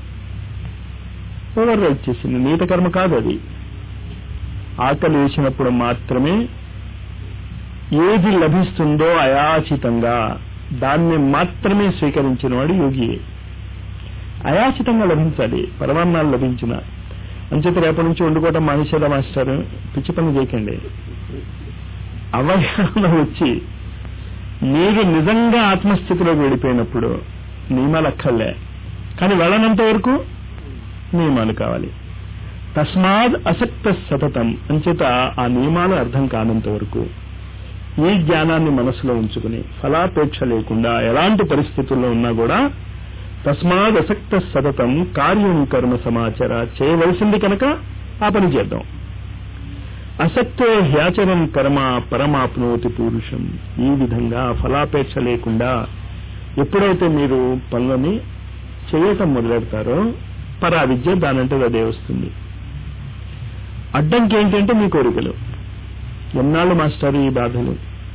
ఓవర్ రైట్ చేసింది నీత కర్మ కాదు అది ఆకలి వేసినప్పుడు మాత్రమే ఏది లభిస్తుందో అయాచితంగా దాన్ని మాత్రమే స్వీకరించిన వాడు యోగి అయాచితంగా లభించాలి పరమాన్నాలు లభించిన అంచేత రేపటి నుంచి వండుకోవటం మానేసేదా మాస్టర్ పిచ్చి పని చేయకండి అవగాహన వచ్చి మీరు నిజంగా ఆత్మస్థితిలోకి వెళ్ళిపోయినప్పుడు నియమాలు అక్కర్లే కానీ వెళ్ళనంత వరకు నియమాలు కావాలి తస్మాద్ అసక్త సతతం అంచేత ఆ నియమాలు అర్థం కానంత వరకు ఈ జ్ఞానాన్ని మనసులో ఉంచుకుని ఫలాపేక్ష లేకుండా ఎలాంటి పరిస్థితుల్లో ఉన్నా కూడా తస్మాద్ అసక్త సతతం కార్యం కర్మ సమాచార చేయవలసింది కనుక ఆ పని చేద్దాం అసక్తో హ్యాచరం కర్మ పరమాప్నోతి పురుషం ఈ విధంగా ఫలాపేక్ష లేకుండా ఎప్పుడైతే మీరు పనులని చేయటం మొదలెడతారో పరావిద్య దానంటే అదే వస్తుంది అడ్డంకి ఏంటంటే మీ కోరికలు ఎన్నాళ్ళు మాస్టర్ ఈ బాధలు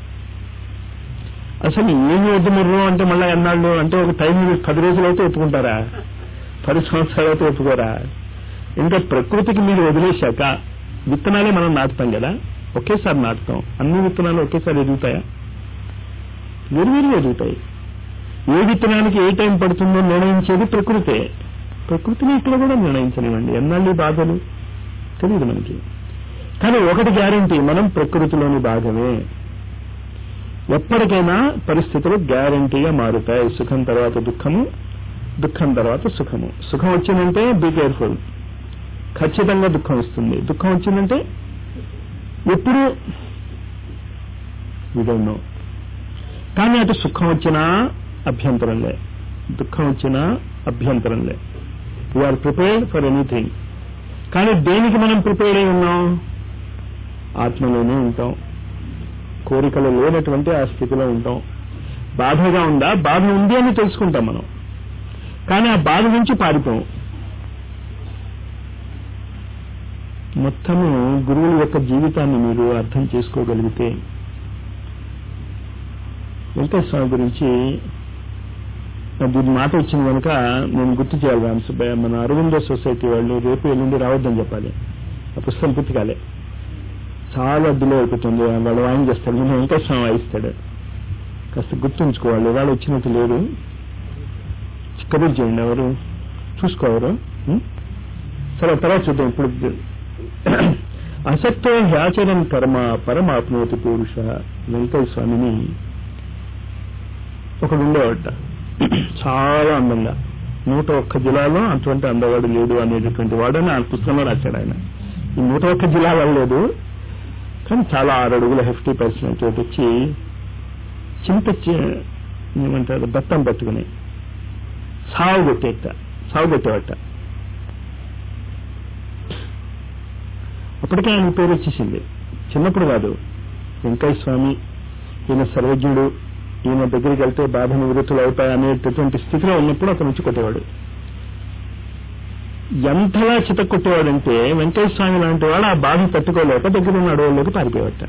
అసలు ఏమి వద్దు ముర్రు అంటే మళ్ళీ ఎన్నాళ్ళు అంటే ఒక టైం పది రోజులు అయితే ఒప్పుకుంటారా పది సంవత్సరాలు అయితే ఒప్పుకోరా ఇంకా ప్రకృతికి మీరు వదిలేశాక విత్తనాలే మనం నాటుతాం కదా ఒకేసారి నాటుతాం అన్ని విత్తనాలు ఒకేసారి ఎదుగుతాయా వేరువేరు ఎదుగుతాయి ఏ విత్తనానికి ఏ టైం పడుతుందో నిర్ణయించేది ప్రకృతే ప్రకృతిని ఇక్కడ కూడా నిర్ణయించనివ్వండి ఎన్నాళ్ళు ఈ బాధలు తెలియదు మనకి కానీ ఒకటి గ్యారంటీ మనం ప్రకృతిలోని భాగమే ఎప్పటికైనా పరిస్థితులు గ్యారంటీగా మారుతాయి సుఖం తర్వాత దుఃఖము దుఃఖం తర్వాత సుఖము సుఖం వచ్చిందంటే బీ కేర్ఫుల్ ఖచ్చితంగా దుఃఖం వస్తుంది దుఃఖం వచ్చిందంటే ఎప్పుడు నో కానీ అటు సుఖం వచ్చినా అభ్యంతరంలే దుఃఖం వచ్చినా అభ్యంతరంలే వీఆర్ ప్రిపేర్డ్ ఫర్ ఎనీథింగ్ కానీ దేనికి మనం ప్రిపేర్డ్ అయి ఉన్నాం ఆత్మలోనే ఉంటాం కోరికలు లేనటువంటి ఆ స్థితిలో ఉంటాం బాధగా ఉందా బాధ ఉంది అని తెలుసుకుంటాం మనం కానీ ఆ బాధ నుంచి పారిపోం మొత్తము గురువుల యొక్క జీవితాన్ని మీరు అర్థం చేసుకోగలిగితే వెంకటేశ్వర స్వామి గురించి దీని మాట వచ్చింది కనుక నేను గుర్తు చేయాలి రామసుబ్బయ్య మన అరవిందో సొసైటీ వాళ్ళు రేపు ఎల్లుండి రావద్దని చెప్పాలి ఆ పుస్తకం పూర్తి కాలే చాలా డిలే అయిపోతుంది వాళ్ళు వాయిన్ చేస్తాడు నేను వెంకటేశ్వరం వాయిస్తాడు కాస్త గుర్తుంచుకోవాలి ఇవాళ వచ్చినట్టు లేదు కబుర్ చేయండి ఎవరు చూసుకోవరు ఉం? సరే తర్వాత చూద్దాం ఇప్పుడు అసక్తో హ్యాచరం కర్మ పరమాప్నోతి పురుష వెంకయ్య స్వామిని ఒకడు ఉండేవాట చాలా అందంగా నూట ఒక్క జిల్లాలో అటువంటి అందవాడు లేడు అనేటటువంటి వాడని ఆ పుస్తకంలో రాశాడు ఆయన ఈ నూట ఒక్క జిల్లాలో లేదు కానీ చాలా ఆరు అడుగుల హెఫ్టీ పర్సనాలిటీ వచ్చి చింత చి- ఏమంటారు బత్తం పట్టుకుని సాగు కొట్టేట సాగు కొట్టేవట అప్పటికే ఆయన పేరు వచ్చేసింది చిన్నప్పుడు కాదు వెంకయ్య స్వామి ఈయన సర్వజ్ఞుడు ఈయన దగ్గరికి వెళ్తే బాధ నివృత్తులు అవుతాయి అనేటటువంటి స్థితిలో ఉన్నప్పుడు అతను వచ్చి కొట్టేవాడు ఎంతలా చిత కొట్టేవాడంటే వెంకటేశ్వర స్వామి లాంటి వాడు ఆ బాధ తట్టుకోలేక దగ్గర ఉన్న అడవుల్లోకి పారిపోయేవాట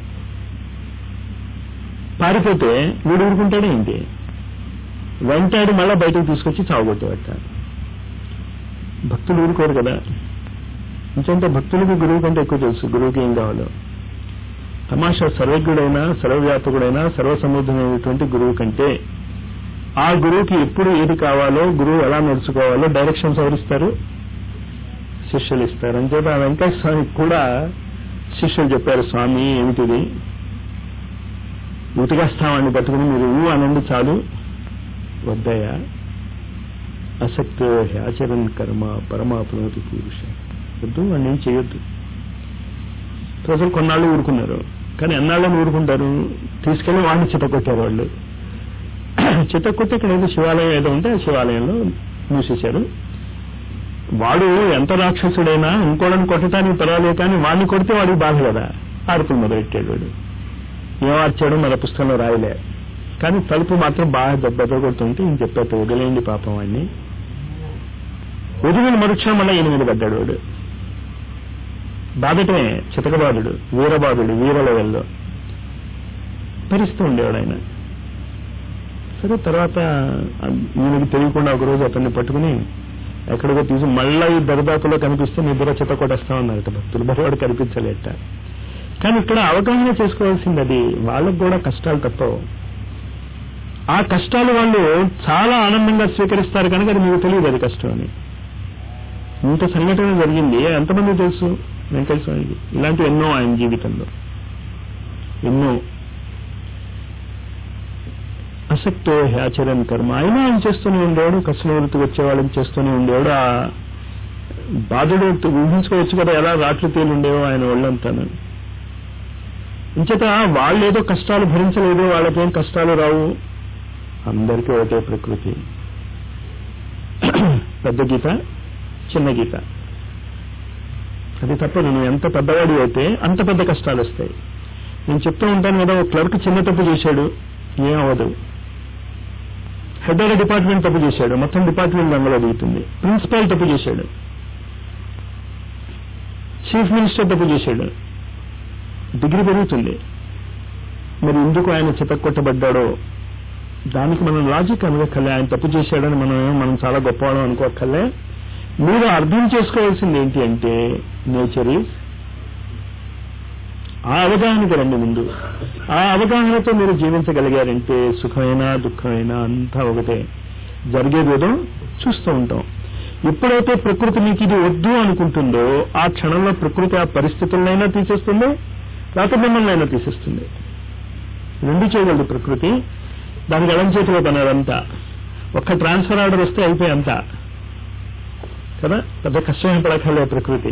పారిపోతే వీడు ఊరుకుంటాడే ఏంటి వెంటాడి మళ్ళా బయటకు తీసుకొచ్చి చావగొట్టేవాట భక్తులు ఊరుకోరు కదా ఇంకంటే భక్తులకి గురువు కంటే ఎక్కువ తెలుసు గురువుకి ఏం కావాలో తమాషా సర్వజ్ఞుడైన సర్వవ్యాపకుడైన సర్వసముద్రమైనటువంటి గురువు కంటే ఆ గురువుకి ఎప్పుడు ఏది కావాలో గురువు ఎలా నడుచుకోవాలో డైరెక్షన్స్ ఎవరిస్తారు శిష్యులు ఇస్తారు అంచేత ఆ వెంకటేశ్వర స్వామికి కూడా శిష్యులు చెప్పారు స్వామి ఏమిటిది ఉతికేస్తామని పట్టుకుని మీరు ఊ అనండి చాలు వద్దయ్యా అసక్తో ఆచరణ కర్మ పరమాప్నోతి పురుష వద్దు వాడిని ఏం చేయొద్దు ప్రజలు కొన్నాళ్ళు ఊరుకున్నారు కానీ ఎన్నాళ్ళని ఊరుకుంటారు తీసుకెళ్లి వాడిని చితకొట్టారు వాళ్ళు చితకొట్టి ఇక్కడ ఏదో శివాలయం ఏదో ఉంటే ఆ శివాలయంలో మూసేశారు వాడు ఎంత రాక్షసుడైనా ఇంకోళ్ళని కొట్టడానికి పర్వాలేదు కానీ వాడిని కొడితే వాడికి బాధ కదా ఆడుకుని మొదలెట్టాడు వాడు ఏం ఆర్చాడో మన పుస్తకంలో రాయలే కానీ తలుపు మాత్రం బాగా దెబ్బ కొడుతుంటే ఈయన చెప్పారు వదిలేయండి పాపం వాడిని వదిలిన మరుక్షణం మళ్ళీ ఈయన మీద పడ్డాడు వాడు బాధటమే చితకబాదుడు వీరబాదుడు వీర లెవెల్లో భరిస్తూ ఉండేవాడు ఆయన సరే తర్వాత ఈయనకి తెలియకుండా ఒకరోజు అతన్ని పట్టుకుని ఎక్కడికో తీసి మళ్ళా ఈ దరిదాపులో కనిపిస్తే నీ బుర్ర చిత్త కొట్టేస్తామన్నారట భక్తులు మరి వాడు కనిపించలేట కానీ ఇక్కడ అవగాహన చేసుకోవాల్సింది అది వాళ్ళకు కూడా కష్టాలు తప్పవు ఆ కష్టాలు వాళ్ళు చాలా ఆనందంగా స్వీకరిస్తారు కనుక అది మీకు తెలియదు అది కష్టం అని ఇంత సంఘటన జరిగింది ఎంతమంది తెలుసు వెంకటేశ్వర స్వామికి ఇలాంటివి ఎన్నో ఆయన జీవితంలో ఎన్నో అసక్తో ఆచరణ కర్మ అయినా ఆయన చేస్తూనే ఉండేవాడు కష్టం వృత్తికి వచ్చేవాళ్ళని చేస్తూనే ఉండేవాడు ఆ బాధుడు ఊహించుకోవచ్చు కదా ఎలా రాట్లు తేలి ఉండేవో ఆయన ఒళ్ళంతాను ఇంచేత వాళ్ళు ఏదో కష్టాలు భరించలేదు వాళ్ళకేం కష్టాలు రావు అందరికీ ఒకటే ప్రకృతి పెద్ద గీత చిన్న గీత అది తప్పదు నువ్వు ఎంత పెద్దవాడి అయితే అంత పెద్ద కష్టాలు వస్తాయి నేను చెప్తూ ఉంటాను కదా ఒక క్లర్క్ చిన్న తప్పు చేశాడు ఏం అవ్వదు హెడ్ ఆఫ్ డిపార్ట్మెంట్ తప్పు చేశాడు మొత్తం డిపార్ట్మెంట్ రంగంలో దిగుతుంది ప్రిన్సిపాల్ తప్పు చేశాడు చీఫ్ మినిస్టర్ తప్పు చేశాడు డిగ్రీ పెరుగుతుంది మరి ఎందుకు ఆయన చితక్కొట్టబడ్డాడో దానికి మనం లాజిక్ అనగక్కర్లే ఆయన తప్పు చేశాడని మనం ఏమో మనం చాలా గొప్పవాళ్ళం అనుకోక్కర్లే మీరు అర్థం చేసుకోవాల్సింది ఏంటి అంటే నేచర్ ఈజ్ ఆ అవగాహనకి రండి ముందు ఆ అవగాహనతో మీరు జీవించగలిగారంటే సుఖమైనా దుఃఖమైనా అంతా ఒకటే జరిగేదేదో చూస్తూ ఉంటాం ఎప్పుడైతే ప్రకృతి మీకు ఇది వద్దు అనుకుంటుందో ఆ క్షణంలో ప్రకృతి ఆ పరిస్థితులనైనా తీసేస్తుంది లేకపోతే మిమ్మల్ని అయినా తీసేస్తుంది రెండు చేయగలదు ప్రకృతి దానికి ఎడం చేతిలో పని అదంతా ఒక్క ట్రాన్స్ఫర్ ఆర్డర్ వస్తే అయిపోయి అంతా కదా పెద్ద కష్టమైన పడకలే ప్రకృతి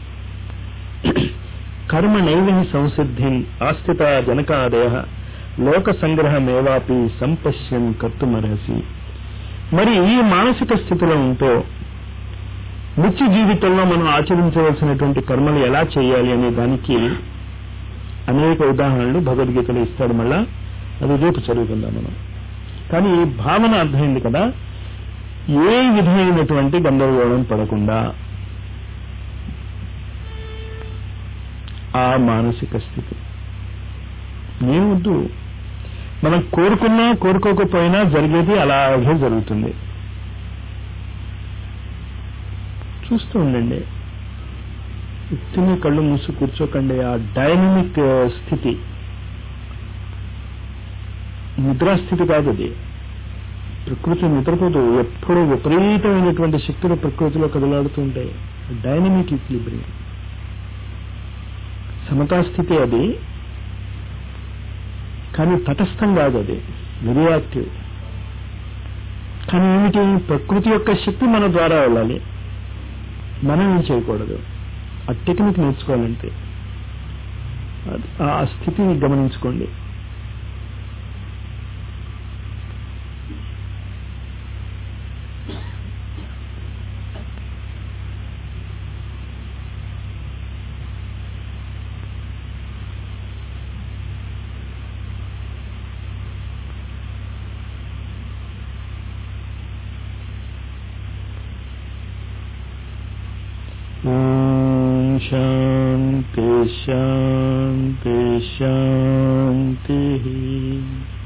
కర్మ నైవ సంసిద్ధిం ఆస్థిత జనకాదయ లోక సంగ్రహమేవాపి సంపశ్యం కర్తుమరసి మరి ఈ మానసిక స్థితిలో ఉంటూ నిత్య జీవితంలో మనం ఆచరించవలసినటువంటి కర్మలు ఎలా చేయాలి అనే దానికి అనేక ఉదాహరణలు భగవద్గీతలో ఇస్తాడు మళ్ళా అది రేపు చదువుకుందాం మనం కానీ ఈ భావన అర్థమైంది కదా ఏ విధమైనటువంటి గందరగోళం పడకుండా ఆ మానసిక స్థితి ఏమొద్దు మనం కోరుకున్నా కోరుకోకపోయినా జరిగేది అలాగే జరుగుతుంది చూస్తూ ఉండండి తిని కళ్ళు మూసి కూర్చోకండి ఆ డైనమిక్ స్థితి నిద్రాస్థితి కాదు అది ప్రకృతి నిద్రపోదు ఎప్పుడూ విపరీతమైనటువంటి శక్తులు ప్రకృతిలో కదలాడుతూ ఉంటాయి డైనమిక్ ఈక్లిబ్రియం సమతాస్థితి అది కానీ తటస్థం కాదు అది రియాక్టివ్ కానీ ఏమిటి ప్రకృతి యొక్క శక్తి మన ద్వారా వెళ్ళాలి మనం ఏం చేయకూడదు ఆ టెక్నిక్ నేర్చుకోవాలంటే ఆ స్థితిని గమనించుకోండి శాంతి శాంతి శాంతి